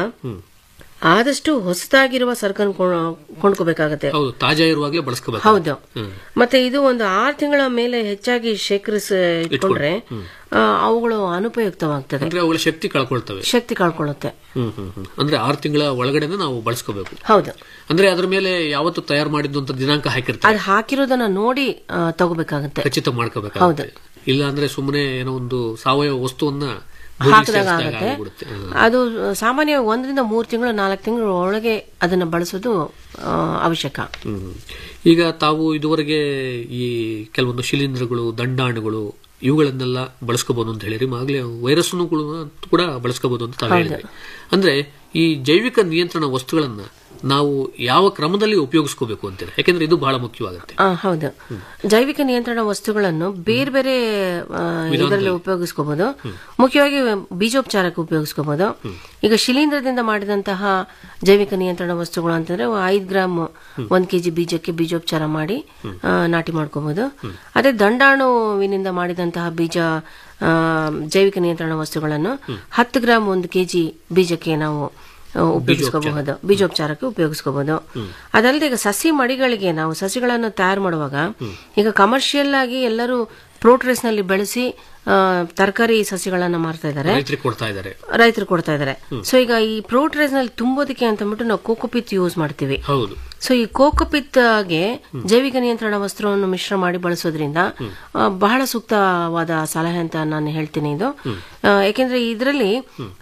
ಆದಷ್ಟು ಹೊಸದಾಗಿರುವ ಸರಕನ್ನು ಕೊಂಡ್ಕೋಬೇಕಾಗತ್ತೆ ಹೌದು ತಾಜಾ ಇರುವಾಗಲೇ ಬಳಸ್ಕೋಬೇಕು ಹೌದು ಮತ್ತೆ ಇದು ಒಂದು ಆರು ತಿಂಗಳ ಮೇಲೆ ಹೆಚ್ಚಾಗಿ ಶೇಖರಿಸಿ ಇಟ್ಕೊಂಡ್ರೆ ಆ, ಅವುಗಳು ಅನುಪಯುಕ್ತವಾಗ್ತದೆ ಅಂದ್ರೆ ಅವುಗಳ ಶಕ್ತಿ ಕಳ್ಕೊಳ್ತವೆ ಶಕ್ತಿ ಕಳ್ಕೊಳ್ಳುತ್ತೆ ಹ್ಮ್ ಹ್ಮ್ ಹ್ಮ್. ಅಂದ್ರೆ ಆರು ತಿಂಗಳ ಒಳಗಡೆನೆ ನಾವು ಬಳಸ್ಕೋಬೇಕು ಹೌದು ಅಂದ್ರೆ ಅದ್ರ ಮೇಲೆ ಯಾವತ್ತು ತಯಾರು ಮಾಡಿದ್ದು ಅಂತ ದಿನಾಂಕ ಹಾಕಿರ್ತಾರೆ ಅದು ಹಾಕಿರೋದನ್ನ ನೋಡಿ ಆ, ತಗೋಬೇಕಾಗತ್ತೆ ಖಚಿತ ಮಾಡ್ಕೋಬೇಕಾಗುತ್ತೆ ಇಲ್ಲ ಅಂದ್ರೆ ಸುಮ್ಮನೆ ಏನೋ ಒಂದು ಸಾವಯವ ವಸ್ತುವನ್ನ ಭೂಮಿಗೆ ಹಾಕಿದಾಗ ಸೇರಿಸಿದಾಗ ಆಗತ್ತೆ ಆಗ್ಬಿಡುತ್ತೆ. ಹ್ಮ್. ಅದು ಸಾಮಾನ್ಯ ಒಂದರಿಂದ ಮೂರು ತಿಂಗಳು ನಾಲ್ಕು ತಿಂಗಳ ಒಳಗೆ ಅದನ್ನ ಬಳಸೋದು ಆ, ಅವಶ್ಯಕ ಹ್ಮ್. ಈಗ ತಾವು ಇದುವರೆಗೆ ಈ ಕೆಲವೊಂದು ಶಿಲೀಂಧ್ರಗಳು ದಂಡಾಣುಗಳು ಇವುಗಳನ್ನೆಲ್ಲ ಬಳಸ್ಕೋಬಹುದು ಅಂತ ಹೇಳಿರಿ ಆಗ್ಲೇ ವೈರಸ್ ಕೂಡ ಬಳಸ್ಕೋಬಹುದು ಅಂತ ತಾವು ಹೇಳಿದ್ರಿ ಅಂದ್ರೆ ಈ ಜೈವಿಕ ನಿಯಂತ್ರಣ ವಸ್ತುಗಳನ್ನ ನಾವು ಯಾವ ಕ್ರಮದಲ್ಲಿ ಉಪಯೋಗಿಸ್ಕೋಬೇಕು ಅಂತೀರಿ ಯಾಕೆಂದ್ರೆ ಇದು ಬಹಳ ಮುಖ್ಯವಾಗುತ್ತೆ ಆ, ಹೌದು ಜೈವಿಕ ನಿಯಂತ್ರಣ ವಸ್ತುಗಳನ್ನು ಬೇರೆ ಬೇರೆ ಆ, ಇದರಲ್ಲಿ ಉಪಯೋಗಿಸ್ಕೋಬಹುದು ಮುಖ್ಯವಾಗಿ ಬೀಜೋಪಚಾರಕ್ಕೆ ಉಪಯೋಗಿಸ್ಕೋಬಹುದು ಈಗ ಶಿಲೀಂಧ್ರದಿಂದ ಮಾಡಿದಂತಹ ಜೈವಿಕ ನಿಯಂತ್ರಣ ವಸ್ತುಗಳು ಅಂತಂದ್ರೆ ಐದು ಗ್ರಾಮ್ ಒಂದ್ ಕೆಜಿ ಬೀಜಕ್ಕೆ ಬೀಜೋಪಚಾರ ಮಾಡಿ ಆ, ನಾಟಿ ಮಾಡ್ಕೋಬಹುದು ಅದೇ ದಂಡಾಣುವಿನಿಂದ ಮಾಡಿದಂತಹ ಬೀಜ ಆ, ಜೈವಿಕ ನಿಯಂತ್ರಣ ವಸ್ತುಗಳನ್ನು ಹತ್ತು ಗ್ರಾಮ್ ಒಂದು ಕೆಜಿ ಬೀಜಕ್ಕೆ ನಾವು ಆ, ಉಪಯೋಗಿಸ್ಕೋಬಹುದು ಬೀಜೋಪಚಾರಕ್ಕೆ ಉಪಯೋಗಿಸ್ಕೋಬಹುದು ಅದಲ್ಲದೆ ಈಗ ಸಸಿ ಮಡಿಗಳಿಗೆ ನಾವು ಸಸಿಗಳನ್ನು ತಯಾರು ಮಾಡುವಾಗ ಈಗ ಕಮರ್ಷಿಯಲ್ ಆಗಿ ಎಲ್ಲರೂ ಪ್ರೋಟ್ರೇಸ್ ನಲ್ಲಿ ಬೆಳೆಸಿ ಆ, ತರಕಾರಿ ಸಸಿಗಳನ್ನ ಮಾರ್ತಾ ಇದ್ದಾರೆ ರೈತರಿಗೆ ಕೊಡ್ತಾ ಇದ್ದಾರೆ ರೈತರು ಕೊಡ್ತಾ ಇದ್ದಾರೆ ಸೊ ಈಗ ಈ ಪ್ರೋಟ್ರೇಸ್ ನಲ್ಲಿ ತುಂಬೋದಕ್ಕೆ ಅಂತ ಅಂದ್ಬಿಟ್ಟು ನಾವು ಕೋಕೋಪಿತ್ ಯೂಸ್ ಮಾಡ್ತೀವಿ ಹೌದು ಸೊ ಈ ಕೋಕೋಪಿತ್ಗೆ ಜೈವಿಕ ನಿಯಂತ್ರಣ ವಸ್ತ್ರವನ್ನು ಮಿಶ್ರ ಮಾಡಿ ಬಳಸೋದ್ರಿಂದ ಆ, ಬಹಳ ಸೂಕ್ತವಾದ ಸಲಹೆ ಅಂತ ನಾನು ಹೇಳ್ತೀನಿ ಇದು ಆ, ಯಾಕೆಂದ್ರೆ ಇದರಲ್ಲಿ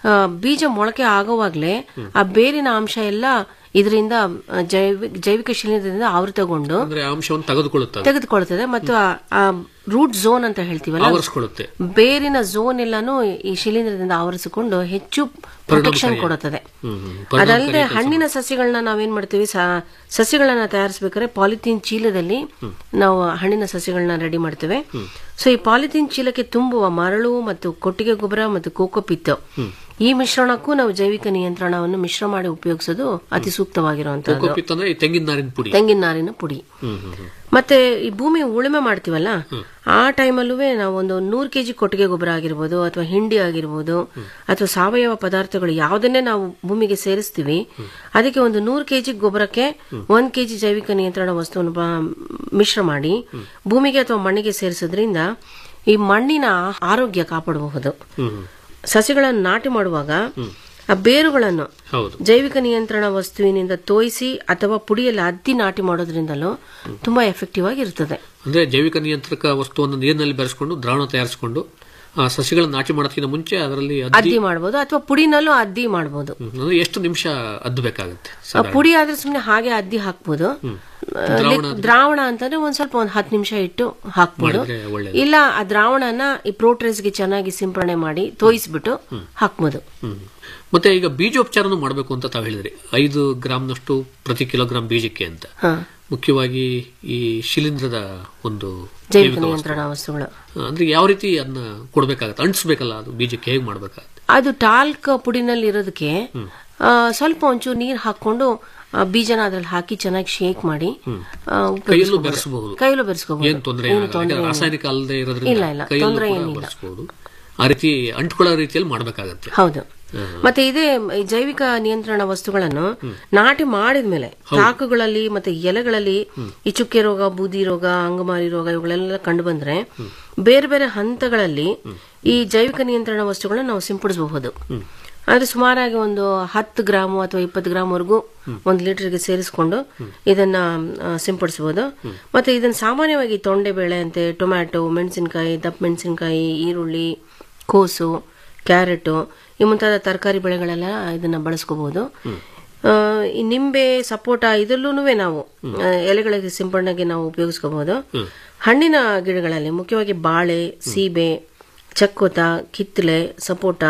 ಬೀಜ ಮೊಳಕೆ ಆಗೋವಾಗ್ಲೇ ಆ ಬೇರಿನ ಅಂಶ ಎಲ್ಲ ಇದರಿಂದ ಜೈವಿಕ ಜೈವಿಕ ಶಿಲೀಂಧ್ರದಿಂದ ಆವೃತಗೊಂಡು ಅಂದ್ರೆ ಆ ಅಂಶವನ್ನು ತೆಗೆದುಕೊಳ್ಳುತ್ತದೆ ತೆಗೆದುಕೊಳ್ತದೆ ಮತ್ತು ಆ ರೂಟ್ ಝೋನ್ ಅಂತ ಹೇಳ್ತೀವಲ್ಲ ಆವರಿಸ್ಕೊಳ್ಳುತ್ತೆ ಬೇರಿನ ಝೋನ್ ಎಲ್ಲಾನು ಈ ಶಿಲೀಂಧ್ರದಿಂದ ಆವರಿಸಿಕೊಂಡು ಹೆಚ್ಚು ಪ್ರೊಟೆಕ್ಷನ್ ಕೊಡುತ್ತದೆ ಹ್ಮ್, ಹ್ಮ್. ಅದಲ್ಲದೆ ಹಣ್ಣಿನ ಸಸಿಗಳನ್ನ ನಾವೇನ್ ಮಾಡ್ತೀವಿ ಸ- ಸಸಿಗಳನ್ನ ತಯಾರಿಸಬೇಕಾದ್ರೆ ಪಾಲಿಥೀನ್ ಚೀಲದಲ್ಲಿ ನಾವು ಹಣ್ಣಿನ ಸಸಿಗಳನ್ನ ರೆಡಿ ಮಾಡ್ತೇವೆ ಸೊ ಈ ಪಾಲಿಥೀನ್ ಚೀಲಕ್ಕೆ ತುಂಬುವ ಮರಳು ಮತ್ತು ಕೊಟ್ಟಿಗೆ ಗೊಬ್ಬರ ಮತ್ತು ಕೋಕೋಪಿತ್ ಈ ಮಿಶ್ರಣಕ್ಕೂ ನಾವು ಜೈವಿಕ ನಿಯಂತ್ರಣವನ್ನು ಮಿಶ್ರ ಮಾಡಿ ಉಪಯೋಗಿಸೋದು ಅತಿ ಸೂಕ್ತವಾಗಿರುವಂತದ್ದು ಕೋಕೋಪಿತ್ ಅಂದ್ರೆ ಈ ತೆಂಗಿನ ನಾರಿನ ಪುಡಿ ತೆಂಗಿನ ನಾರಿನ ಪುಡಿ ಹ್ಮ್, ಹ್ಮ್, ಹ್ಮ್. ಮತ್ತೆ ಈ ಭೂಮಿ ಉಳುಮೆ ಮಾಡ್ತೀವಲ್ಲ ಆ ಟೈಮಲ್ಲೂ ನಾವು ಒಂದು ನೂರು ಕೆಜಿ ಕೊಟ್ಟಿಗೆ ಗೊಬ್ಬರ ಆಗಿರ್ಬೋದು ಅಥವಾ ಹಿಂಡಿ ಆಗಿರ್ಬೋದು ಅಥವಾ ಸಾವಯವ ಪದಾರ್ಥಗಳು ಯಾವುದನ್ನೇ ನಾವು ಭೂಮಿಗೆ ಸೇರಿಸ್ತೀವಿ ಅದಕ್ಕೆ ಒಂದು ನೂರು ಕೆಜಿ ಗೊಬ್ಬರಕ್ಕೆ ಒಂದ್ ಕೆಜಿ ಜೈವಿಕ ನಿಯಂತ್ರಣ ವಸ್ತುವನ್ನು ಬ- ಮಿಶ್ರ ಮಾಡಿ ಭೂಮಿಗೆ ಅಥವಾ ಮಣ್ಣಿಗೆ ಸೇರಿಸೋದ್ರಿಂದ ಈ ಮಣ್ಣಿನ ಆರೋಗ್ಯ ಕಾಪಾಡಬಹುದು ಹ್ಮ್, ಹ್ಮ್. ಸಸಿಗಳನ್ನು ನಾಟಿ ಮಾಡುವಾಗ ಆ ಬೇರುಗಳನ್ನು ಹೌದು ಜೈವಿಕ ನಿಯಂತ್ರಣ ವಸ್ತುವಿನಿಂದ ತೋಯಿಸಿ ಅಥವಾ ಪುಡಿಯಲ್ಲಿ ಅದ್ದಿ ನಾಟಿ ಮಾಡೋದ್ರಿಂದಲೂ ತುಂಬಾ ಎಫೆಕ್ಟಿವ್ ಆಗಿರ್ತದೆ ಅಂದ್ರೆ ಜೈವಿಕ ನಿಯಂತ್ರಕ ವಸ್ತುವನ್ನು ನೀರಿನಲ್ಲಿ ಬೆರೆಸ್ಕೊಂಡು ದ್ರಾವಣ ತಯಾರಿಸಿಕೊಂಡು ಆ ಸಸಿಗಳನ್ನ ನಾಟಿ ಮಾಡೋದಕ್ಕಿಂತ ಮುಂಚೆ ಅದರಲ್ಲಿ ಅದ್ದಿ ಅದ್ದಿ ಮಾಡಬಹುದು ಅಥವಾ ಪುಡಿನಲ್ಲೂ ಅದ್ದಿ ಮಾಡಬಹುದು ಹ್ಮ್, ಅಂದ್ರೆ ಎಷ್ಟು ನಿಮಿಷ ಅದ್ದಬೇಕಾಗುತ್ತೆ ಪುಡಿ ಆದ್ರೆ ಸುಮ್ನೆ ಹಾಗೆ ಅದ್ದಿ ಹಾಕ್ಬೋದು ಆ, ಲಿಕ್- ದ್ರಾವಣ ಅಂತಂದ್ರೆ ಒಂದ್ ಸ್ವಲ್ಪ ಒಂದ್ ಹತ್ತು ನಿಮಿಷ ಇಟ್ಟು ಹಾಕ್ಬೋದು ಮಾಡಿದ್ರೆ ಒಳ್ಳೇದು. ಇಲ್ಲ ಆ ದ್ರಾವಣನ ಈ ಪ್ರೋಟ್ರೇಸ್ಗೆ ಚೆನ್ನಾಗಿ ಸಿಂಪರಣೆ ಮಾಡಿ ತೋಯಿಸ್ಬಿಟ್ಟು ಹಾಕ್ಬೋದು ಹ್ಮ್. ಮತ್ತೆ ಈಗ ಬೀಜೋಪಚಾರನು ಮಾಡಬೇಕು ಅಂತ ತಾವು ಹೇಳಿದ್ರಿ ಐದು ಗ್ರಾಮ್ನಷ್ಟು ಪ್ರತಿ ಕಿಲೋಗ್ರಾಂ ಬೀಜಕ್ಕೆ ಅಂತ ಹಾ ಮುಖ್ಯವಾಗಿ ಈ ಶಿಲೀಂಧ್ರದ ಒಂದು ಜೈವಿಕ ಜೈವಿಕ ವಸ್ತು. ನಿಯಂತ್ರಣ ವಸ್ತುಗಳು ಅಂದ್ರೆ ಯಾವ ರೀತಿ ಅದನ್ನ ಕೊಡ್ಬೇಕಾಗತ್ತೆ ಅಂಟಿಸ್ಬೇಕಲ್ಲ ಅದು ಬೀಜಕ್ಕೆ ಹೇಗೆ ಮಾಡ್ಬೇಕಾಗತ್ತೆ ಅದು ಟಾಲ್ಕ್ ಪುಡಿನಲ್ಲಿ ಇರೋದಕ್ಕೆ ಆ, ಸ್ವಲ್ಪ ಒಂಚೂರು ನೀರು ಹಾಕೊಂಡು ಆ, ಬೀಜನ ಅದ್ರಲ್ಲಿ ಹಾಕಿ ಚೆನ್ನಾಗಿ ಶೇಕ್ ಮಾಡಿ ಆ, ಕೈಯಲ್ಲೂ ಉಪಯೋಗಿಸ್ಕೊಬೋದು. ಬೆರೆಸಬಹುದು ಕೈಯಲ್ಲೂ ಬೆರೆಸ್ಕೋಬಹುದು ಏನ್ ತೊಂದರೆ ಏನು ತೊಂದ್ರೆ ಏನಿಲ್ಲ. ರಾಸಾಯನಿಕ ಅಲ್ಲದೆ ಇಲ್ಲ, ಇರೋದ್ರಿಂದ ಇಲ್ಲ, ಕೈಯಲ್ಲೂ ತೊಂದ್ರೆ ಕೂಡ ಏನಿಲ್ಲ. ಬಳಸಬಹುದು ಆ ರೀತಿ ಅಂಟ್ಕೊಳ್ಳೋ ರೀತಿಯಲ್ಲಿ ಮಾಡ್ಬೇಕಾಗತ್ತೆ ಹೌದು ಮತ್ತೆ ಇದೇ ಈ ಜೈವಿಕ ನಿಯಂತ್ರಣ ವಸ್ತುಗಳನ್ನು ನಾಟಿ ಮಾಡಿದ್ಮೇಲೆ ಚಾಕುಗಳಲ್ಲಿ ಮತ್ತೆ ಎಲೆಗಳಲ್ಲಿ ಈ ಚುಕ್ಕೆ ರೋಗ ಬೂದಿ ರೋಗ ಅಂಗಮಾರಿ ರೋಗ ಇವುಗಳೆಲ್ಲ ಕಂಡು ಬಂದ್ರೆ ಬೇರೆ ಬೇರೆ ಹಂತಗಳಲ್ಲಿ ಈ ಜೈವಿಕ ನಿಯಂತ್ರಣ ವಸ್ತುಗಳನ್ನ ನಾವು ಸಿಂಪಡಿಸಬಹುದು ಆದ್ರೆ ಸುಮಾರಾಗಿ ಒಂದು ಹತ್ತು ಗ್ರಾಮು ಅಥವಾ ಇಪ್ಪತ್ತು ಗ್ರಾಮ್ ವರೆಗೂ ಒಂದು ಲೀಟರ್ಗೆ ಸೇರಿಸ್ಕೊಂಡು ಇದನ್ನ ಆ, ಸಿಂಪಡಿಸಬಹುದು ಮತ್ತೆ ಇದನ್ನ ಸಾಮಾನ್ಯವಾಗಿ ತೊಂಡೆಬೇಳೆ ಅಂತೆ ಟೊಮ್ಯಾಟೊ ಮೆಣಸಿನಕಾಯಿ ದಪ್ಪ ಮೆಣಸಿನಕಾಯಿ ಈರುಳ್ಳಿ ಕೋಸು ಕ್ಯಾರೆಟು ಈ ಮುಂತಾದ ತರಕಾರಿ ಬೆಳೆಗಳೆಲ್ಲ ಇದನ್ನ ಬಳಸ್ಕೋಬಹುದು ಆ, ಈ ನಿಂಬೆ ಸಪೋಟ ಇದರಲ್ಲೂ ನಾವು ಆ, ಎಲೆಗಳಿಗೆ ಸಿಂಪಡಣೆಗೆ ನಾವು ಉಪಯೋಗಿಸ್ಕೋಬಹುದು ಹಣ್ಣಿನ ಗಿಡಗಳಲ್ಲಿ ಮುಖ್ಯವಾಗಿ ಬಾಳೆ ಸೀಬೆ ಚಕ್ಕೋತ ಕಿತ್ತಲೆ ಸಪೋಟ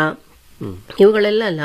ಇವುಗಳೆಲ್ಲ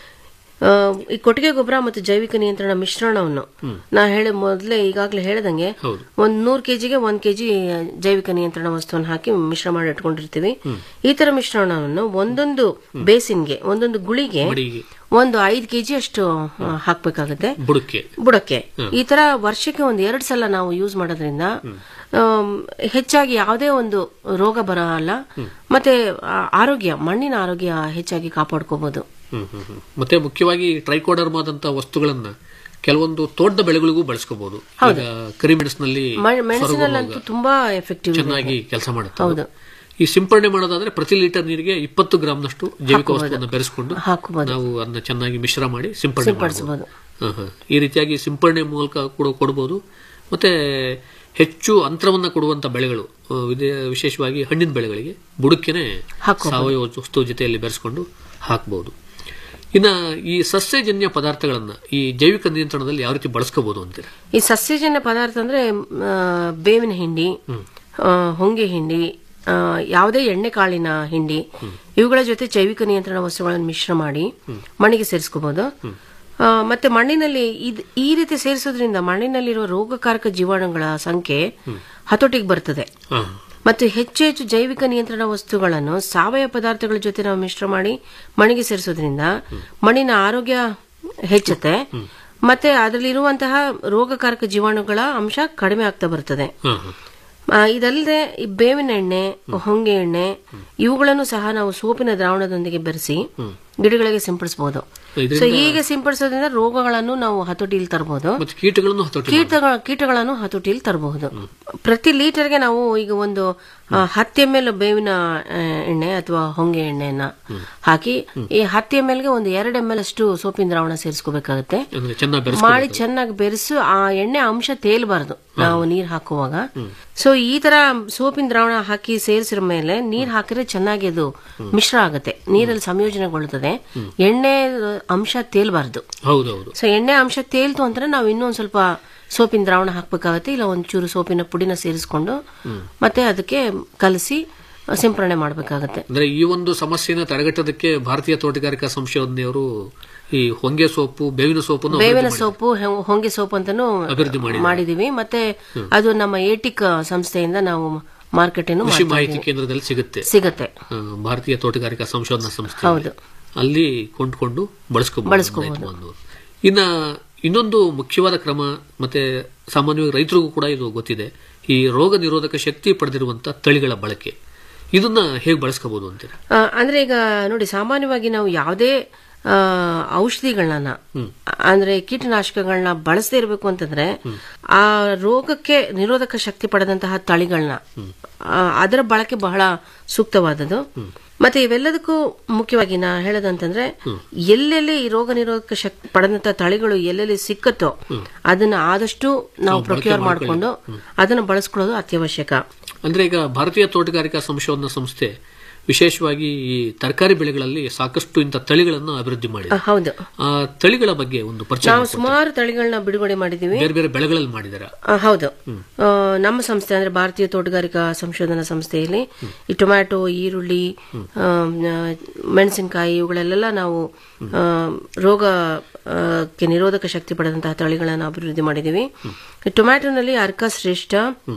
ಆ, ಈ ಕೊಟ್ಟಿಗೆ ಗೊಬ್ಬರ ಮತ್ತು ಜೈವಿಕ ನಿಯಂತ್ರಣ ಮಿಶ್ರಣವನ್ನು ನಾ ಹೇಳಿ ಮೊದಲೇ ಈಗಾಗಲೇ ಹೇಳ್ದಂಗೆ ಹೌದು. ಒಂದ್ ನೂರ್ ಕೆಜಿಗೆ ಒಂದ್ ಕೆಜಿ ಜೈವಿಕ ನಿಯಂತ್ರಣ ವಸ್ತುವನ್ನು ಹಾಕಿ ಮಿಶ್ರ ಮಾಡಿ ಇಟ್ಕೊಂಡಿರ್ತೀವಿ ಈ ತರ ಮಿಶ್ರಣವನ್ನು ಒಂದೊಂದು ಬೇಸಿನ್ಗೆ ಒಂದೊಂದು ಗುಳಿಗೆ ಮಡಿಗೆ ಒಂದು ಐದು ಕೆಜಿ ಅಷ್ಟು ಆ, ಹಾಕ್ಬೇಕಾಗುತ್ತೆ ಬುಡಕ್ಕೆ ಬುಡಕ್ಕೆ ಈ ತರ ವರ್ಷಕ್ಕೆ ಒಂದ್ ಎರಡ್ ಸಲ ನಾವು ಯೂಸ್ ಮಾಡೋದ್ರಿಂದ ಆಮ್, ಹೆಚ್ಚಾಗಿ ಯಾವುದೇ ಒಂದು ರೋಗ ಬರಲ್ಲ ಮತ್ತೆ ಆ, ಆರೋಗ್ಯ ಮಣ್ಣಿನ ಆರೋಗ್ಯ ಹೆಚ್ಚಾಗಿ ಕಾಪಾಡ್ಕೋಬಹುದು ಹ್ಮ್, ಹ್ಮ್, ಹ್ಮ್. ಮತ್ತೆ ಮುಖ್ಯವಾಗಿ ಟ್ರೈಕೋಡರ್ಮಾದಂತ ವಸ್ತುಗಳನ್ನ ಕೆಲವೊಂದು ತೋಟದ ಬೆಳೆಗಳಿಗೂ ಬಳಸ್ಕೋಬಹುದು ಈಗ ಕರಿಮೆಣಸಿನಲ್ಲಿ ಮೆಣಸಿನಲ್ಲಂತೂ ತುಂಬಾ ಎಫೆಕ್ಟಿವ್ ಚೆನ್ನಾಗಿ ಕೆಲಸ ಮಾಡುತ್ತೆ ಹೌದು. ಈ ಸಿಂಪಡಣೆ ಮಾಡೋದಾದ್ರೆ ಪ್ರತಿ ಲೀಟರ್ ನೀರಿಗೆ ಇಪ್ಪತ್ತು ಗ್ರಾಮ್ನಷ್ಟು ಜೈವಿಕ ವಸ್ತುವನ್ನು ಬೆರೆಸ್ಕೊಂಡು ಹಾಕಬಹುದು ನಾವು ಅದನ್ನ ಚೆನ್ನಾಗಿ ಮಿಶ್ರ ಮಾಡಿ ಸಿಂಪಡಣೆ ಸಿಂಪಡಿಸಬಹುದು ಹ, ಹ. ಈ ರೀತಿಯಾಗಿ ಸಿಂಪಡಣೆ ಮೂಲಕ ಕೂಡ ಕೊಡಬಹುದು ಮತ್ತೆ ಹೆಚ್ಚು ಅಂತರವನ್ನ ಕೊಡುವಂತ ಬೆಳೆಗಳು ಆ, ವಿದೇ- ವಿಶೇಷವಾಗಿ ಹಣ್ಣಿನ ಬೆಳೆಗಳಿಗೆ ಬುಡಕ್ಕೆನೆ ಹಾಕ್ಕೋಬಹುದು. ಸಾವಯವ ವಸ್ತು ಜೊತೆಯಲ್ಲಿ ಬೆರೆಸ್ಕೊಂಡು ಹಾಕಬಹುದು ಇನ್ನ ಈ ಸಸ್ಯಜನ್ಯ ಪದಾರ್ಥಗಳನ್ನ ಈ ಜೈವಿಕ ನಿಯಂತ್ರಣದಲ್ಲಿ ಯಾವ ರೀತಿ ಬಳಸ್ಕೋಬಹುದು ಅಂತೀರ ಈ ಸಸ್ಯಜನ್ಯ ಪದಾರ್ಥ ಅಂದ್ರೆ ಆ, ಬೇವಿನ ಹಿಂಡಿ ಆ, ಹೊಂಗೆ ಹಿಂಡಿ ಆ, ಯಾವುದೇ ಎಣ್ಣೆ ಕಾಳಿನ ಹಿಂಡಿ ಇವುಗಳ ಜೊತೆ ಜೈವಿಕ ನಿಯಂತ್ರಣ ವಸ್ತುಗಳನ್ನು ಮಿಶ್ರ ಮಾಡಿ ಮಣ್ಣಿಗೆ ಸೇರಿಸ್ಕೋಬಹುದು ಆ, ಮತ್ತೆ ಮಣ್ಣಿನಲ್ಲಿ ಇದ್- ಈ ರೀತಿ ಸೇರಿಸೋದ್ರಿಂದ ಮಣ್ಣಿನಲ್ಲಿರುವ ರೋಗಕಾರಕ ಜೀವಾಣುಗಳ ಸಂಖ್ಯೆ ಹತೋಟಿಗೆ ಬರ್ತದೆ ಹ. ಮತ್ತು ಹೆಚ್ಚು ಹೆಚ್ಚು ಜೈವಿಕ ನಿಯಂತ್ರಣ ವಸ್ತುಗಳನ್ನು ಸಾವಯವ ಪದಾರ್ಥಗಳ ಜೊತೆ ನಾವು ಮಿಶ್ರ ಮಾಡಿ ಮಣ್ಣಿಗೆ ಸೇರಿಸೋದ್ರಿಂದ ಮಣ್ಣಿನ ಆರೋಗ್ಯ ಹೆಚ್ಚುತ್ತೆ ಮತ್ತೆ ಅದರಲ್ಲಿರುವಂತಹ ರೋಗಕಾರಕ ಜೀವಾಣುಗಳ ಅಂಶ ಕಡಿಮೆ ಆಗ್ತಾ ಬರ್ತದೆ ಹ, ಹ. ಆ, ಇದಲ್ಲದೆ ಈ ಬೇವಿನ ಎಣ್ಣೆ ಹೊಂಗೆ ಎಣ್ಣೆ ಇವುಗಳನ್ನು ಸಹ ನಾವು ಸೋಪಿನ ದ್ರಾವಣದೊಂದಿಗೆ ಬೆರೆಸಿ ಗಿಡಗಳಿಗೆ ಸಿಂಪಡಿಸಬಹುದು ಇದರಿಂದ- ಸೊ ಹೀಗೆ ಸಿಂಪಡಿಸೋದ್ರಿಂದ ರೋಗಗಳನ್ನು ನಾವು ಹತೋಟಿಯಲ್ಲಿ ತರಬಹುದು ಮತ್ತೆ ಕೀಟಗಳನ್ನು ಹತೋಟಿ ಕೀಟಗಳ ಕೀಟಗಳನ್ನು ಹತೋಟಿಯಲ್ಲಿ ತರಬಹುದು ಪ್ರತಿ ಲೀಟರ್ಗೆ ನಾವು ಈಗ ಒಂದು ಆ, ಹತ್ತು ಎಮ್ ಎಲ್ ಬೇವಿನ ಆ, ಎಣ್ಣೆ ಅಥವಾ ಹೊಂಗೆ ಎಣ್ಣೆಯನ್ನ ಹಾಕಿ ಈ ಹತ್ತು ಎಮ್ ಎಲ್ಗೆ ಒಂದು ಎರಡು ಎಮ್ ಎಲ್ ಅಷ್ಟು ಸೋಪಿನ ದ್ರಾವಣ ಸೇರಿಸ್ಕೋಬೇಕಾಗತ್ತೆ ಅಂದ್ರೆ ಚೆನ್ನಾಗಿ ಮಾಡಿ ಬೆರೆಸ್ಕೋಬೇಕು. ಚೆನ್ನಾಗಿ ಬೆರೆಸು ಆ ಎಣ್ಣೆ ಅಂಶ ತೇಲ್ಬಾರ್ದು ನಾವು ನೀರ್ ಹಾಕುವಾಗ ಸೊ ಈ ತರ ಸೋಪಿನ ದ್ರಾವಣ ಹಾಕಿ ಸೇರಿಸಿದ ಮೇಲೆ ನೀರ್ ಹಾಕಿದ್ರೆ ಚೆನ್ನಾಗಿ ಅದು ಮಿಶ್ರ ಆಗುತ್ತೆ ನೀರಲ್ಲಿ ಸಂಯೋಜನೆಗೊಳ್ಳುತ್ತದೆ ಎಣ್ಣೆ ಅಂಶ ತೇಲ್ಬಾರ್ದು ಹೌದೌದು ಸೊ ಎಣ್ಣೆ ಅಂಶ ತೇಲ್ತು ಅಂದ್ರೆ ನಾವು ಇನ್ನೊಂದ್ ಸ್ವಲ್ಪ ಸೋಪಿನ ದ್ರಾವಣ ಹಾಕ್ಬೇಕಾಗತ್ತೆ ಇಲ್ಲ ಒಂಚೂರು ಸೋಪಿನ ಪುಡಿನ ಸೇರಿಸ್ಕೊಂಡು ಮತ್ತೆ ಅದಕ್ಕೆ ಕಲಸಿ ಸಿಂಪರಣೆ ಮಾಡಬೇಕಾಗತ್ತೆ ಅಂದ್ರೆ ಈ ಒಂದು ಸಮಸ್ಯೆನ ತಡೆಗಟ್ಟೋದಕ್ಕೆ ಭಾರತೀಯ ತೋಟಗಾರಿಕಾ ಸಂಶೋಧನೆಯವರು ಈ ಹೊಂಗೆ ಸೋಪು ಬೇವಿನ ಸೋಪನ್ನು ಬೇವಿನ ಅಭಿವೃದ್ಧಿ ಸೋಪು ಹೆ- ಹೊಂಗೆ ಸೋಪ್ ಅಂತಾನು ಅಭಿವೃದ್ಧಿ ಮಾಡಿದ್ದಾರೆ. ಮಾಡಿದೀವಿ ಮತ್ತೆ ಅದು ನಮ್ಮ ಏಟಿಕ್ ಸಂಸ್ಥೆಯಿಂದ ನಾವು ಮಾರ್ಕೆಟಿನ ಕೃಷಿ ಮಾಹಿತಿ ಕೇಂದ್ರದಲ್ಲಿ ಸಿಗುತ್ತೆ ಸಿಗತ್ತೆ ಆ, ಭಾರತೀಯ ತೋಟಗಾರಿಕಾ ಸಂಶೋಧನಾ ಸಂಸ್ಥೆ ಹೌದು. ಅಲ್ಲಿ ಕೊಂಡ್ಕೊಂಡು ಬಳಸ್ಕೋಬಹುದು ಬಳಸ್ಕೋಬಹುದು. ರೈತ ಬಾಂಧವರು. ಇನ್ನ ಇನ್ನೊಂದು ಮುಖ್ಯವಾದ ಕ್ರಮ ಮತ್ತೆ ಸಾಮಾನ್ಯವಾಗಿ ರೈತರಿಗೂ ಕೂಡ ಇದು ಗೊತ್ತಿದೆ ಈ ರೋಗ ನಿರೋಧಕ ಶಕ್ತಿ ಪಡೆದಿರುವಂತ ತಳಿಗಳ ಬಳಕೆ ಇದನ್ನ ಹೇಗೆ ಬಳಸ್ಕೋಬಹುದು ಅಂತೀರಾ ಆ, ಅಂದ್ರೆ ಈಗ ನೋಡಿ ಸಾಮಾನ್ಯವಾಗಿ ನಾವು ಯಾವುದೇ ಆ, ಔಷಧಿಗಳನ್ನ ಅಂದ್ರೆ ಕೀಟನಾಶಕಗಳನ್ನ ಬಳಸದೇ ಇರಬೇಕು ಅಂತಂದ್ರೆ ಆ ರೋಗಕ್ಕೆ ನಿರೋಧಕ ಶಕ್ತಿ ಪಡೆದಂತಹ ತಳಿಗಳನ್ನ ಅದರ ಬಳಕೆ ಬಹಳ ಸೂಕ್ತವಾದದ್ದು ಮತ್ತೆ ಇವೆಲ್ಲದಕ್ಕೂ ಮುಖ್ಯವಾಗಿ ನಾ ಹೇಳೋದಂತಂದ್ರೆ ಎಲ್ಲೆಲ್ಲಿ ಈ ರೋಗ ನಿರೋಧಕ ಶಕ್ತಿ ಪಡೆದಂತ ತಳಿಗಳು ಎಲ್ಲೆಲ್ಲಿ ಸಿಕ್ಕತ್ತೋ ಅದನ್ನ ಆದಷ್ಟು ನಾವು ನಾವು ಬಳಕೆ ಪ್ರೊಕ್ಯೂರ್ ಮಾಡಿಕೊಂಡು ಅದನ್ನ ಬಳಸ್ಕೊಳ್ಳೋದು ಅತ್ಯವಶ್ಯಕ ಅಂದ್ರೆ ಈಗ ಭಾರತೀಯ ತೋಟಗಾರಿಕಾ ಸಂಶೋಧನಾ ಸಂಸ್ಥೆ ವಿಶೇಷವಾಗಿ ಈ ತರಕಾರಿ ಬೆಳೆಗಳಲ್ಲಿ ಸಾಕಷ್ಟು ಇಂಥ ತಳಿಗಳನ್ನು ಅಭಿವೃದ್ಧಿ ಆ, ಮಾಡಿದೆ ಹೌದು ಆ ತಳಿಗಳ ಬಗ್ಗೆ ಒಂದು ಪರಿಚಯ ನಾವು ಮಾಡ್ಕೊಡ್ತೀರಾ? ಸುಮಾರು ತಳಿಗಳನ್ನ ಬಿಡುಗಡೆ ಮಾಡಿದೀವಿ ಬೇರೆ ಬೇರೆ ಬೆಳೆಗಳಲ್ಲಿ ಮಾಡಿದಾರ ಆ, ಹೌದು ಆ, ನಮ್ಮ ಸಂಸ್ಥೆ ಅಂದ್ರೆ ಭಾರತೀಯ ತೋಟಗಾರಿಕಾ ಸಂಶೋಧನಾ ಸಂಸ್ಥೆಯಲ್ಲಿ ಈ ಟೊಮ್ಯಾಟೊ ಈರುಳ್ಳಿ ಆ, ಆ, ಮೆಣಸಿನಕಾಯಿ ಇವುಗಳೆಲ್ಲ ನಾವು ಆ, ರೋಗ ಆ, ಕ್ಕೆ ನಿರೋಧಕ ಶಕ್ತಿ ಪಡೆದಂತಹ ತಳಿಗಳನ್ನು ಅಭಿವೃದ್ಧಿ ಮಾಡಿದ್ದೀವಿ ಟೊಮ್ಯಾಟೊನಲ್ಲಿ ಅರ್ಕ ಶ್ರೇಷ್ಠ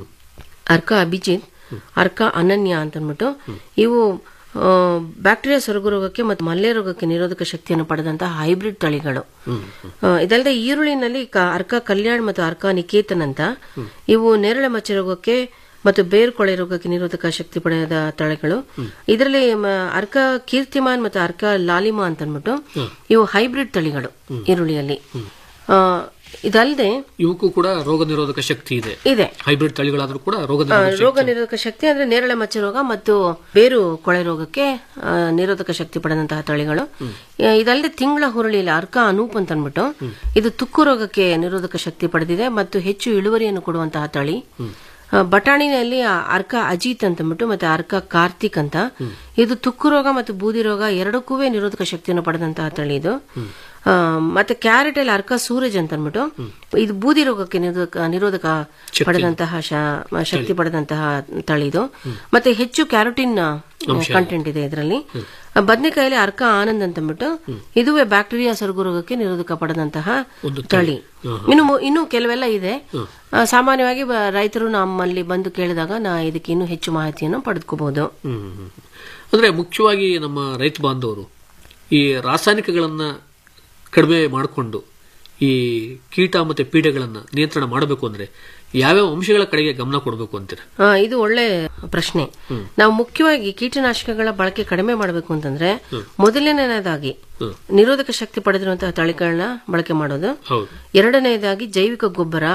ಅರ್ಕ ಅಭಿಜಿತ್ ಅರ್ಕ ಅನನ್ಯ ಅಂತ ಅಂದ್ಬಿಟ್ಟು ಇವು ಆ, ಬ್ಯಾಕ್ಟೀರಿಯಾ ಸೊರಗು ರೋಗಕ್ಕೆ ಮತ್ತು ಮಲ್ಲೆ ರೋಗಕ್ಕೆ ನಿರೋಧಕ ಶಕ್ತಿಯನ್ನು ಪಡೆದಂತಹ ಹೈಬ್ರಿಡ್ ತಳಿಗಳು ಆ, ಇದಲ್ಲದೆ ಈರುಳ್ಳಿನಲ್ಲಿ ಕ- ಅರ್ಕ ಕಲ್ಯಾಣ್ ಮತ್ತು ಅರ್ಕ ನಿಕೇತನ್ ಅಂತ ಇವು ನೇರಳೆ ಮಚ್ಚೆ ರೋಗಕ್ಕೆ ಮತ್ತು ಬೇರ್ಕೊಳೆ ರೋಗಕ್ಕೆ ನಿರೋಧಕ ಶಕ್ತಿ ಪಡೆದ ತಳಿಗಳು ಇದರಲ್ಲಿ ಮ- ಅರ್ಕ ಕೀರ್ತಿಮಾನ್ ಮತ್ತು ಅರ್ಕ ಲಾಲಿಮಾ ಅಂತ ಅಂದ್ಬಿಟ್ಟು ಇವು ಹೈಬ್ರಿಡ್ ತಳಿಗಳು ಈರುಳ್ಳಿಯಲ್ಲಿ ಆ, ಇದಲ್ಲದೆ ಇವಕ್ಕೂ ಕೂಡ ರೋಗ ನಿರೋಧಕ ಶಕ್ತಿ ಇದೆ ಇದೆ ಹೈಬ್ರಿಡ್ ತಳಿಗಳಾದ್ರೂ ಕೂಡ ರೋಗ ಆ, ನಿರೋಧಕ ರೋಗ ನಿರೋಧಕ ಶಕ್ತಿ ಅಂದ್ರೆ ನೇರಳೆ ಮಚ್ಚೆ ರೋಗ ಮತ್ತು ಬೇರು ಕೊಳೆ ರೋಗಕ್ಕೆ ಆ, ನಿರೋಧಕ ಶಕ್ತಿ ಪಡೆದಂತಹ ತಳಿಗಳು ಆ, ಇದಲ್ಲದೆ ತಿಂಗಳ ಹುರುಳಿಯಲ್ಲಿ ಅರ್ಕ ಅನೂಪ್ ಅಂತ ಅಂದ್ಬಿಟ್ಟು ಇದು ತುಕ್ಕು ರೋಗಕ್ಕೆ ನಿರೋಧಕ ಶಕ್ತಿ ಪಡೆದಿದೆ ಮತ್ತು ಹೆಚ್ಚು ಇಳುವರಿಯನ್ನು ಕೊಡುವಂತಹ ತಳಿ ಆ, ಬಟಾಣಿನಲ್ಲಿ ಆ ಅರ್ಕ ಅಜಿತ್ ಅಂತ ಅಂದ್ಬಿಟ್ಟು ಮತ್ತೆ ಅರ್ಕ ಕಾರ್ತಿಕ್ ಅಂತ ಇದು ತುಕ್ಕು ರೋಗ ಮತ್ತು ಬೂದಿ ರೋಗ ಎರಡಕ್ಕೂ ನಿರೋಧಕ ಶಕ್ತಿಯನ್ನು ಪಡೆದಂತಹ ತಳಿ ಇದು ಆ, ಮತ್ತೆ ಕ್ಯಾರೆಟ್ ಅಲ್ಲಿ ಅರ್ಕ ಸೂರಜ್ ಅಂತ ಅಂದ್ಬಿಟ್ಟು ಇದು ಬೂದಿ ರೋಗಕ್ಕೆ ನಿರೋಧಕ ನಿರೋಧಕ ಪಡೆದಂತಹ ಶ- ಶಕ್ತಿ ಪಡೆದಂತಹ ತಳಿ ಇದು ಮತ್ತೆ ಹೆಚ್ಚು ಕ್ಯಾರೋಟಿನ್ ಕಂಟೆಂಟ್ ಇದೆ ಇದರಲ್ಲಿ ಬದನೆಕಾಯಲ್ಲಿ ಅರ್ಕ ಆನಂದ್ ಅಂತ ಅಂದ್ಬಿಟ್ಟು ಇದುವೇ ಬ್ಯಾಕ್ಟೀರಿಯಾ ಸೊರಗು ರೋಗಕ್ಕೆ ನಿರೋಧಕ ಪಡೆದಂತಹ ತಳಿ ಇನ್ನು ಮು- ಇನ್ನು ಕೆಲವೆಲ್ಲ ಇದೆ ಆ, ಸಾಮಾನ್ಯವಾಗಿ ಬ- ರೈತರು ನಮ್ಮಲ್ಲಿ ಬಂದು ಕೇಳಿದಾಗ ನಾ ಇದಕ್ಕೆ ಇನ್ನೂ ಹೆಚ್ಚು ಮಾಹಿತಿಯನ್ನು ಪಡೆದುಕೋಬಹುದು ಹ್ಮ್, ಹ್ಮ್, ಹ್ಮ್. ಅಂದ್ರೆ ಮುಖ್ಯವಾಗಿ ನಮ್ಮ ರೈತ ಬಾಂಧವರು ಈ ರಾಸಾಯನಿಕಗಳನ್ನ ಕಡಿಮೆ ಮಾಡಿಕೊಂಡು ಈ ಕೀಟ ಮತ್ತೆ ಪೀಡೆಗಳನ್ನ ನಿಯಂತ್ರಣ ಮಾಡಬೇಕು ಅಂದ್ರೆ ಯಾವ್ಯಾವ ಅಂಶಗಳ ಕಡೆಗೆ ಗಮನ ಕೊಡಬೇಕು ಅಂತೀರ ಆ, ಇದು ಒಳ್ಳೆ ಪ್ರಶ್ನೆ ನಾವು ಮುಖ್ಯವಾಗಿ ಕೀಟನಾಶಕಗಳ ಬಳಕೆ ಕಡಿಮೆ ಮಾಡಬೇಕು ಅಂತಂದ್ರೆ ಮೊದಲನೇದಾಗಿ ನಿರೋಧಕ ಶಕ್ತಿ ಪಡೆದಿರುವಂತಹ ತಳಿಗಳನ್ನ ಬಳಕೆ ಮಾಡೋದು ಹೌದು ಎರಡನೇದಾಗಿ ಜೈವಿಕ ಗೊಬ್ಬರ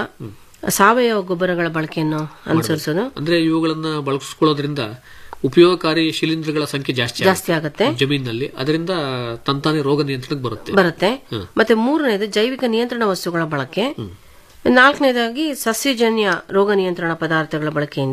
ಸಾವಯವ ಗೊಬ್ಬರಗಳ ಬಳಕೆಯನ್ನು ಅನುಸರಿಸೋದು ಅಂದ್ರೆ ಇವುಗಳನ್ನ ಬಳಸ್ಕೊಳ್ಳೋದ್ರಿಂದ ಉಪಯೋಗಕಾರಿ ಶಿಲೀಂಧ್ರಗಳ ಸಂಖ್ಯೆ ಜಾಸ್ತಿ ಜಾಸ್ತಿ ಆಗುತ್ತೆ ಜಮೀನಿನಲ್ಲಿ ಅದರಿಂದ ತಂತಾನೆ ರೋಗ ನಿಯಂತ್ರಣಕ್ಕೆ ಬರುತ್ತೆ ಬರುತ್ತೆ ಹ್ಮ್. ಮತ್ತೆ ಮೂರನೇದು ಜೈವಿಕ ನಿಯಂತ್ರಣ ವಸ್ತುಗಳ ಬಳಕೆ ನಾಲ್ಕನೇದಾಗಿ ಸಸ್ಯಜನ್ಯ ರೋಗ ನಿಯಂತ್ರಣ ಪದಾರ್ಥಗಳ ಬಳಕೆಯಿಂದ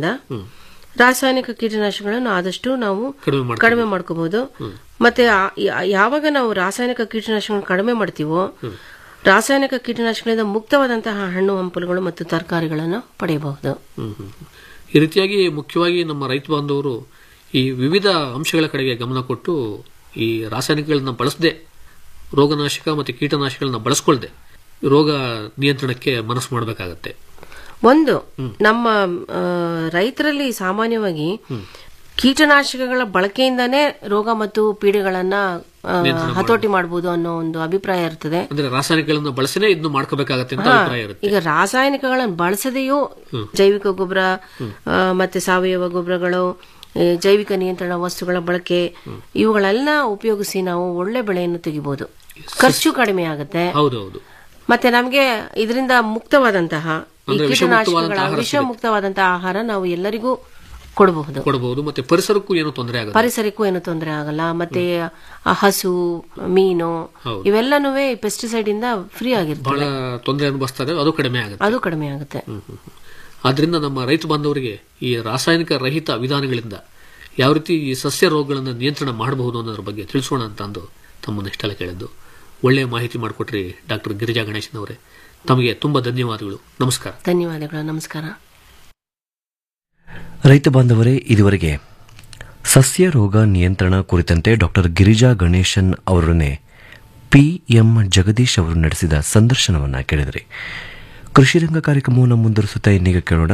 ರಾಸಾಯನಿಕ ಕೀಟನಾಶಕಗಳನ್ನು ಆದಷ್ಟು ನಾವು ಕಡಿಮೆ ಮಾಡ್ಕೊಬೋದು. ಕಡಿಮೆ ಮಾಡ್ಕೋಬಹುದು ಮತ್ತೆ ಆ- ಯಾ- ಯಾವಾಗ ನಾವು ರಾಸಾಯನಿಕ ಕೀಟನಾಶಕಗಳನ್ನು ಕಡಿಮೆ ಮಾಡ್ತೀವೋ ರಾಸಾಯನಿಕ ಕೀಟನಾಶಕಗಳಿಂದ ಮುಕ್ತವಾದಂತಹ ಹಣ್ಣು ಹಂಪಲುಗಳು ಮತ್ತು ತರಕಾರಿಗಳನ್ನು ಪಡೆಯಬಹುದು ಹ್ಮ್, ಹ್ಮ್, ಹ್ಮ್. ಈ ರೀತಿಯಾಗಿ ಮುಖ್ಯವಾಗಿ ನಮ್ಮ ರೈತ ಬಾಂಧವರು ಈ ವಿವಿಧ ಅಂಶಗಳ ಕಡೆಗೆ ಗಮನ ಕೊಟ್ಟು ಈ ರಾಸಾಯನಿಕಗಳನ್ನ ಬಳಸದೆ ರೋಗನಾಶಕ ಮತ್ತು ಕೀಟನಾಶಕಗಳನ್ನ ಬಳಸ್ಕೊಳ್ದೆ ರೋಗ ನಿಯಂತ್ರಣಕ್ಕೆ ಮನಸ್ಸು ಮಾಡಬೇಕಾಗತ್ತೆ ಒಂದು ನಮ್ಮ ಆ, ರೈತರಲ್ಲಿ ಸಾಮಾನ್ಯವಾಗಿ ಕೀಟನಾಶಕಗಳ ಬಳಕೆಯಿಂದಾನೇ ರೋಗ ಮತ್ತು ಪೀಡೆಗಳನ್ನ ಆ, ನಿಯಂತ್ರಣ ಹತೋಟಿ ಮಾಡಬಹುದು ಅನ್ನೋ ಒಂದು ಅಭಿಪ್ರಾಯ ಇರ್ತದೆ ಅಂದ್ರೆ ರಾಸಾಯನಿಕಗಳನ್ನ ಬಳಸನೆ ಇದನ್ನು ಮಾಡ್ಕೋಬೇಕಾಗತ್ತೆ ಅಂತ ಹಾ, ಅಭಿಪ್ರಾಯ ಇರುತ್ತೆ ಈಗ ರಾಸಾಯನಿಕಗಳನ್ನು ಬಳಸದೆಯೂ ಜೈವಿಕ ಗೊಬ್ಬರ ಆ, ಮತ್ತೆ ಸಾವಯವ ಗೊಬ್ಬರಗಳು ಈ ಜೈವಿಕ ನಿಯಂತ್ರಣ ವಸ್ತುಗಳ ಬಳಕೆ ಇವುಗಳೆಲ್ಲ ಉಪಯೋಗಿಸಿ ನಾವು ಒಳ್ಳೆ ಬೆಳೆಯನ್ನು ತೆಗಿಬಹುದು ಖರ್ಚು ಕಡಿಮೆ ಆಗುತ್ತೆ ಹೌದೌದು ಮತ್ತೆ ನಮಗೆ ಇದರಿಂದ ಮುಕ್ತವಾದಂತಹ ಈ ಅಂದ್ರೆ ಕೀಟನಾಶಕಗಳ ವಿಷಮುಕ್ತವಾದಂತಹ ಆಹಾರ ವಿಷ ಮುಕ್ತವಾದಂತಹ ಆಹಾರ ನಾವು ಎಲ್ಲರಿಗೂ ಕೊಡಬಹುದು ಕೊಡಬಹುದು ಮತ್ತೆ ಪರಿಸರಕ್ಕೂ ಏನು ತೊಂದರೆ ಆಗುತ್ತೆ ಪರಿಸರಕ್ಕೂ ಏನು ತೊಂದರೆ ಆಗಲ್ಲ ಮತ್ತೆ ಆ ಹಸು ಮೀನು ಹೌದು. ಇವೆಲ್ಲನೂ ಪೆಸ್ಟಿಸೈಡ್ ಇಂದ ಫ್ರೀ ಆಗಿರ್ತವೆ ಬಹಳ ತೊಂದರೆ ಅನುಭವಿಸ್ತಾರೆ ಅದು ಕಡಿಮೆ ಆಗುತ್ತೆ ಅದು ಕಡಿಮೆ ಆಗುತ್ತೆ ಆದ್ರಿಂದ ನಮ್ಮ ರೈತ ಬಾಂಧವರಿಗೆ ಈ ರಾಸಾಯನಿಕ ರಹಿತ ವಿಧಾನಗಳಿಂದ ಯಾವ ರೀತಿ ಈ ಸಸ್ಯ ರೋಗಗಳನ್ನು ನಿಯಂತ್ರಣ ಮಾಡಬಹುದು ಅನ್ನೋದ್ರ ಬಗ್ಗೆ ತಿಳಿಸೋಣ ಅಂತ ಅಂದು ತಮ್ಮನ್ನು ಇಷ್ಟೆಲ್ಲ ಕೇಳಿದ್ದು ಒಳ್ಳೆಯ ಮಾಹಿತಿ ಮಾಡಿಕೊಟ್ರಿ ಡಾಕ್ಟರ್ ಗಿರಿಜಾ ಗಣೇಶನ್ ಅವರೇ ತಮಗೆ ತುಂಬಾ ಧನ್ಯವಾದಗಳು ನಮಸ್ಕಾರ ಧನ್ಯವಾದಗಳು ನಮಸ್ಕಾರ ರೈತ ಬಾಂಧವರೇ ಇದುವರೆಗೆ ಸಸ್ಯ ರೋಗ ನಿಯಂತ್ರಣ ಕುರಿತಂತೆ ಡಾಕ್ಟರ್ ಗಿರಿಜಾ ಗಣೇಶನ್ ಅವರನ್ನೇ ಪಿಎಂ ಜಗದೀಶ್ ಅವರು ನಡೆಸಿದ ಸಂದರ್ಶನವನ್ನ ಕೇಳಿದ್ರಿ ಕೃಷಿ ರಂಗ ಕಾರ್ಯಕ್ರಮವನ್ನು ಮುಂದುವರಿಸುತ್ತಾ ಇನ್ನೀಗ ಕೇಳೋಣ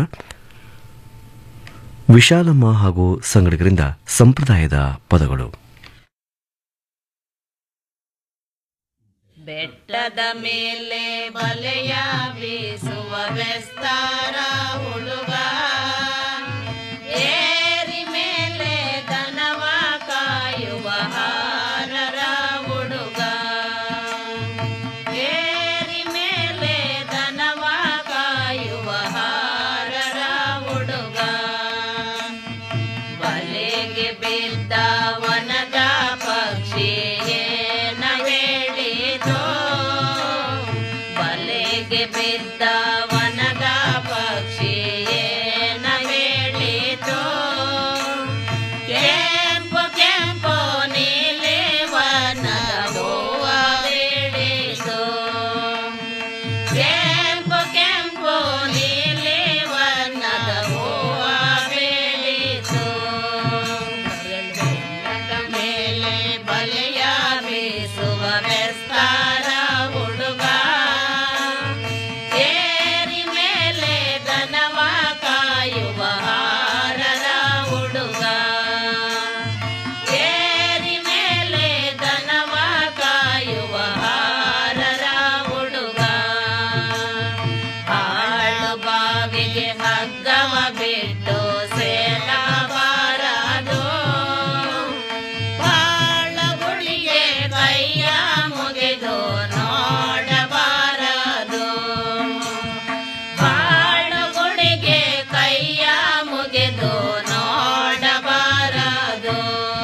ವಿಶಾಲಮ್ಮ ಹಾಗೂ ಸಂಗಡಿಗರಿಂದ ಸಂಪ್ರದಾಯದ ಪದಗಳು ಬೆಟ್ಟದ ಮೇಲೆ ಬಲೆಯ ಬೀಸುವ ಬೆಸ್ತಾರ ಹುಡುಗ ಏರಿ ಮೇಲೆ ದನವ ಕಾಯುವ ಹಾರರ ಹುಡುಗ ಏರಿ ಮೇಲೆ ದನವ ಕಾಯುವ ಹಾರರ ಹುಡುಗ ಬಲೆಗೆ ಬಿದ್ದ ವನದ ಪಕ್ಷಿ ಏನ ಹೇಳಿತೋ ಬಲೆಗೆ ಬಿದ್ದ ವನದ ಪಕ್ಷಿ ಏನ ಹೇಳಿತೋ ಕೆಂಪು ಕೆಂಪು ನೀಲಿ ವನದ ಹೂವ ಬಿಡಿಸೋ ಕೆಂಪು ಕೆಂಪು ನೀಲಿ ವನದ ಹೂವ ಬೆಳೆಸೋ ಬೆಟ್ಟದ ಮೇಲೆ ಬಲೆಯ ಬೀಸುವ ಬೆಸ್ತಾರ ಹುಡುಗ ಏರಿ ಮೇಲೆ ದನವ ಕಾಯುವ ಹಾರರ ಹುಡುಗ ಏರಿ ಮೇಲೆ ದನವ ಕಾಯುವ ಹಾರರ ಹುಡುಗ ಹಾಳು ಬಾವಿಗೆ ಹಗ್ಗವ ಬಿಟ್ಟು ಸೇಲ ಬಾರದು ಬಾಳ ಗುಳಿಗೆ ಕೈಯ ಮುಗಿದು ನೋಡಬಾರದು ಬಾಳ ಗುಳಿಗೆ ಕೈಯ ಮುಗಿದು ನೋಡಬಾರದು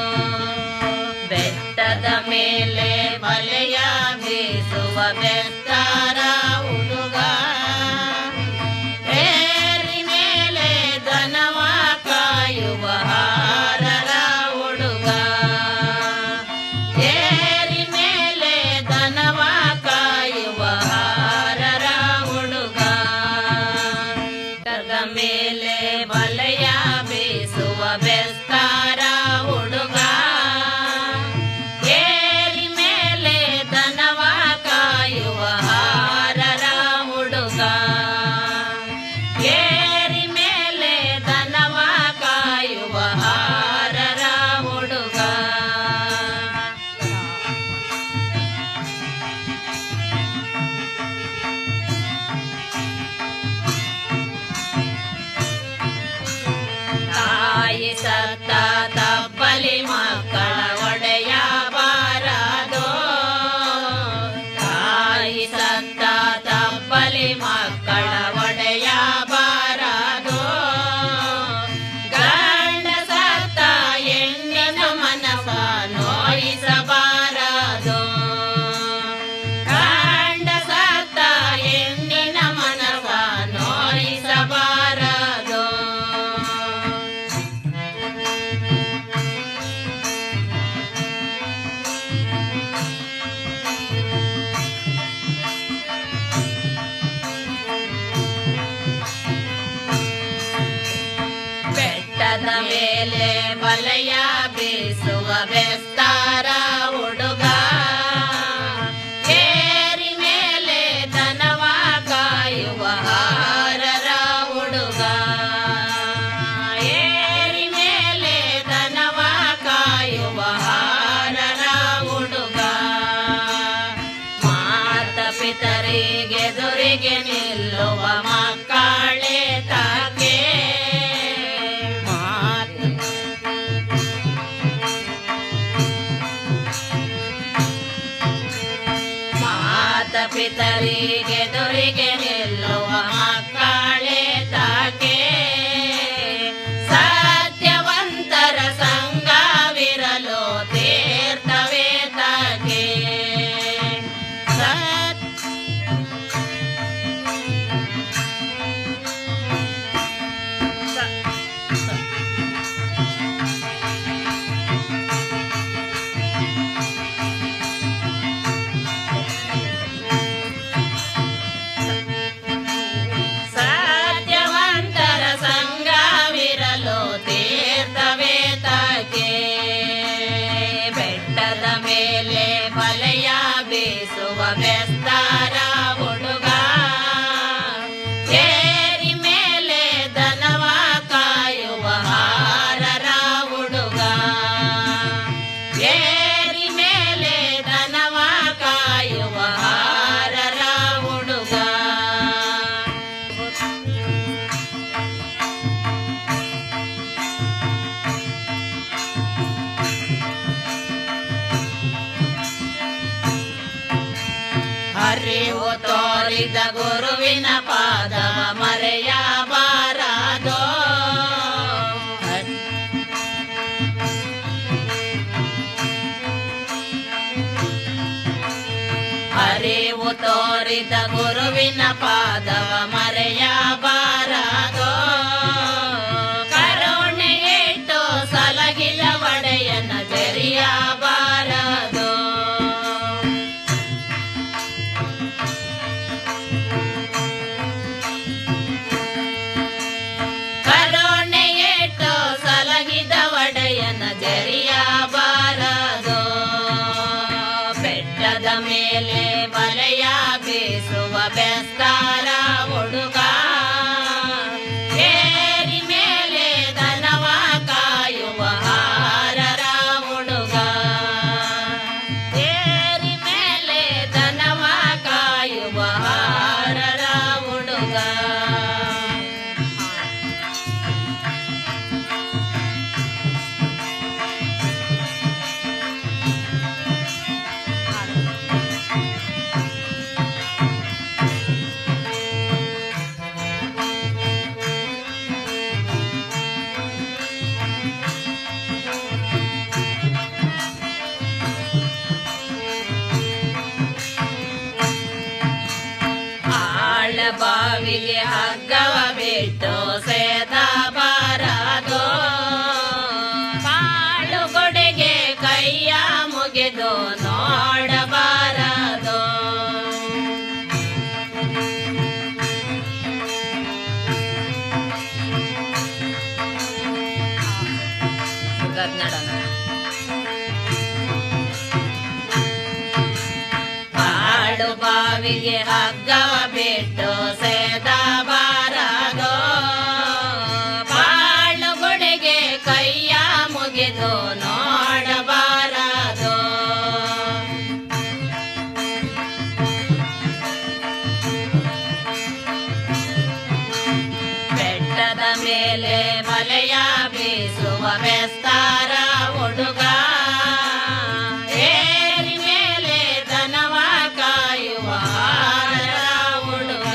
ಬೆಟ್ಟದ ಮೇಲೆ ಬಲೆಯ ಬೀಸುವ ಬೆತ್ತಾರ ಹುಡುಗ ಏರಿ ಮೇಲೆ ದನವ ಕಾಯುವ ಹಾರರ ಹುಡುಗ ಏರಿ ಮೇಲೆ ದನವ ಕಾಯುವ ಹಾರರ ಹುಡುಗ ಬೆಟ್ಟದ ಮೇಲೆ ಬಲೆಯ ಬೀಸುವ ಬೆಸ್ತಾರ ಹುಡುಗ ಏರಿ ಮೇಲೆ ದನವ ಕಾಯುವ ಹಾರರ ಹುಡುಗ ಏರಿ ಮೇಲೆ ದನವ ಕಾಯುವ ಹಾರರ ಹುಡುಗ ತಾಯಿ ಸತ್ತ ತಪ್ಪಲಿ ಮಕ್ಕಳ ಒಡೆಯ ಬಾರದು ತಾಯಿ ಸತ್ತ ತಪ್ಪಲಿ ಮಕ್ಕಳ ಒಡೆಯ ಬಾರದು ಗಂಡ ಸತ್ತ ಹೆಣ್ಣಿನ ಮನವ ನೋಯಿಸಬಾರದು ಗಂಡ ಸತ್ತ ಹೆಣ್ಣಿನ ಮನವ ನೋಯಿಸಬಾರದು ಬೆಟ್ಟದ ಮೇಲೆ ಬಲೆಯ ಬೀಸುವ ಬೆಸ್ತಾರ ಹುಡುಗ ಏರಿ ಮೇಲೆ ದನವ ಕಾಯುವ ಹಾರರ ಹುಡುಗ ಏರಿ ಮೇಲೆ ದನವ ಕಾಯುವ ಹಾರರ ಹುಡುಗ ಮಾತ ಪಿತರಿಗೆ ದುರಿಗೆ ನಿಲ್ಲುವ ಮಕ್ಕಳೇ ತಾಕೆ ಮಾತು ಗುರುವಿನ ಪಾದವ ಮರೆಯಬಾರದೋ ಅರಿವು ತೋರಿದ ಗುರುವಿನ ಪಾದವ ಮರೆಯಬಾರದೋ ಕರುಣೆ ಇಟ್ಟು ಸಲಗಿದ ಒಡೆಯನ ಜರಿಯಬಾರದೋ ಕರುಣೆ ಇಟ್ಟು ಸಲಗಿದ ಒಡೆಯನ ಜರಿಯಬಾರದೋ ಬೆಟ್ಟದ ಮೇಲೆ ಬಲೆಯ ಬೀಸುವ ಬೆಸ್ತಾರ ಹುಡುಗ ಏರಿ ಮೇಲೆ ದನವ ಕಾಯುವ ಹಾರರ ಹುಡುಗ ಏರಿ ಮೇಲೆ ದನವ ಕಾಯುವ ಹಾರರ ಹುಡುಗ ಆಳ ಬಾವಿಗೆ ಹಗ್ಗವ ಬಿಟ್ಟು ಸೇದ ಬಾರದೋ ಕಾಳು ಕೊಡೆಗೆ ಕೈಯ ಮುಗಿದು ನೋಡಬಾರದೋ ಕಾಡು ಬಾವಿಗೆ ಹಗ್ಗವ ಬಿಟ್ಟು ಸೇದ ಬಾರದೋ ಬಾಳು ಗುಡಿಗೆ ಕೈಯ ಮುಗಿದು ನೋಡಬಾರದೋ ಬೆಟ್ಟದ ಮೇಲೆ ಮಲೆಯ ಬೀಸುವ ಬೆಸ್ತಾರ ಹುಡುಗ ಏರಿ ಮೇಲೆ ದನವ ಕಾಯುವ ಹಾರರ ಹುಡುಗ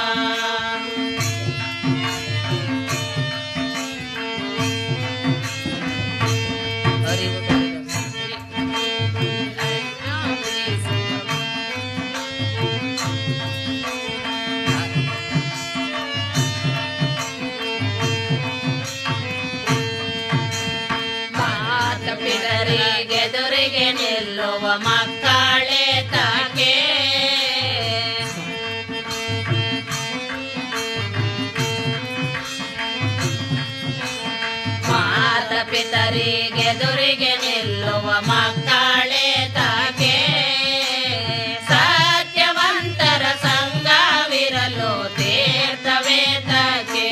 ಮಾತ ಪಿಡರಿಗೆದುರಿಗೆ ನಿಲ್ಲುವ ಮಕ್ಕಳೇ ತಾಕೆ ಮಾತ ಪಿತರಿಗೆದುರಿಗೆ ನಿಲ್ಲುವ ಮಕ್ಕಳೇ ತಾಕೆ ಸತ್ಯವಂತರ ಸಂಘವಿರಲು ತೀರ್ಥವೇ ತಾಕೆ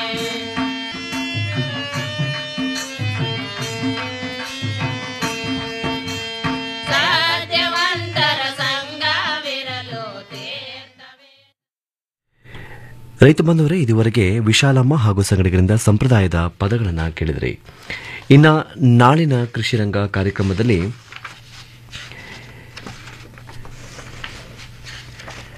ಸತ್ಯವಂತರ ಸಂಘವಿರಲು ರೈತ ಬಂಧುವರೇ ಇದುವರೆಗೆ ವಿಶಾಲಮ್ಮ ಹಾಗೂ ಸಂಗಡಿಗರಿಂದ ಸಂಪ್ರದಾಯದ ಪದಗಳನ್ನು ಕೇಳಿದ್ರಿ ಇನ್ನ ನಾಳಿನ ಕೃಷಿರಂಗ ಕಾರ್ಯಕ್ರಮದಲ್ಲಿ